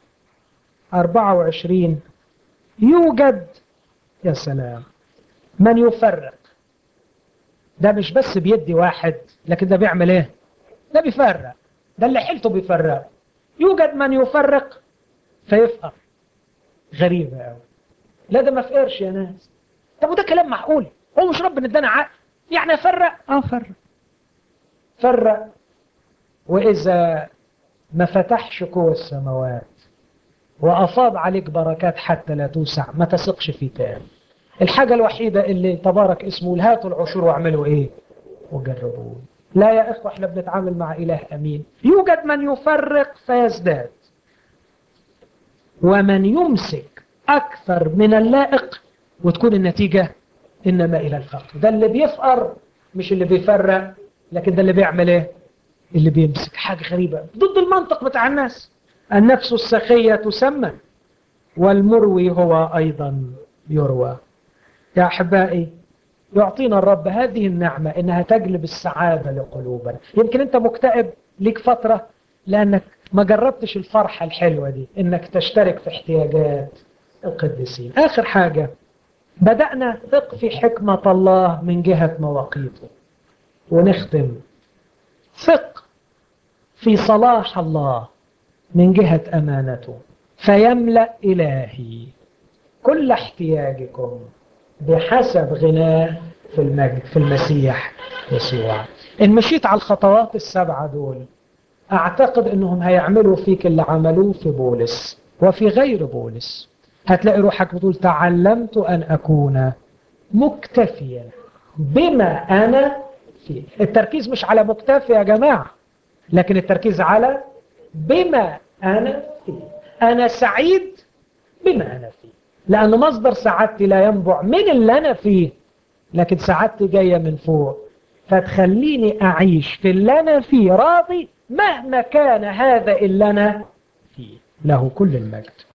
24 يوجد يا سلام من يفرق ده مش بس بيدي واحد لكن ده بيعمل ايه ده بيفرق ده اللي حيلته بيفرق يوجد من يفرق فيفقر غريبة قوي لا ده ما فقرش يا ناس طب وده كلام معقول هو مش ربنا ادانا عقل يعني افرق اه فرق فرق واذا ما فتحش قوى السماوات وافاض عليك بركات حتى لا توسع ما تثقش فيه تاني الحاجة الوحيدة اللي تبارك اسمه هاتوا العشور واعملوا ايه وجربوه لا يا اخوة احنا بنتعامل مع اله امين يوجد من يفرق فيزداد ومن يمسك اكثر من اللائق وتكون النتيجة انما الى الفقر ده اللي بيفقر مش اللي بيفرق لكن ده اللي بيعمل ايه اللي بيمسك حاجة غريبة ضد المنطق بتاع الناس النفس السخية تسمى والمروي هو ايضا يروى يا أحبائي يعطينا الرب هذه النعمة إنها تجلب السعادة لقلوبنا يمكن أنت مكتئب ليك فترة لأنك ما جربتش الفرحة الحلوة دي إنك تشترك في احتياجات القديسين آخر حاجة بدأنا ثق في حكمة الله من جهة مواقيته ونختم ثق في صلاح الله من جهة أمانته فيملأ إلهي كل احتياجكم بحسب غناه في المجد في المسيح يسوع إن مشيت على الخطوات السبعة دول أعتقد أنهم هيعملوا فيك اللي عملوه في بولس وفي غير بولس هتلاقي روحك بتقول تعلمت أن أكون مكتفيا بما أنا فيه التركيز مش على مكتفي يا جماعة لكن التركيز على بما أنا فيه أنا سعيد بما أنا فيه لأن مصدر سعادتي لا ينبع من اللي أنا فيه لكن سعادتي جاية من فوق فتخليني أعيش في اللي أنا فيه راضي مهما كان هذا اللي أنا فيه له كل المجد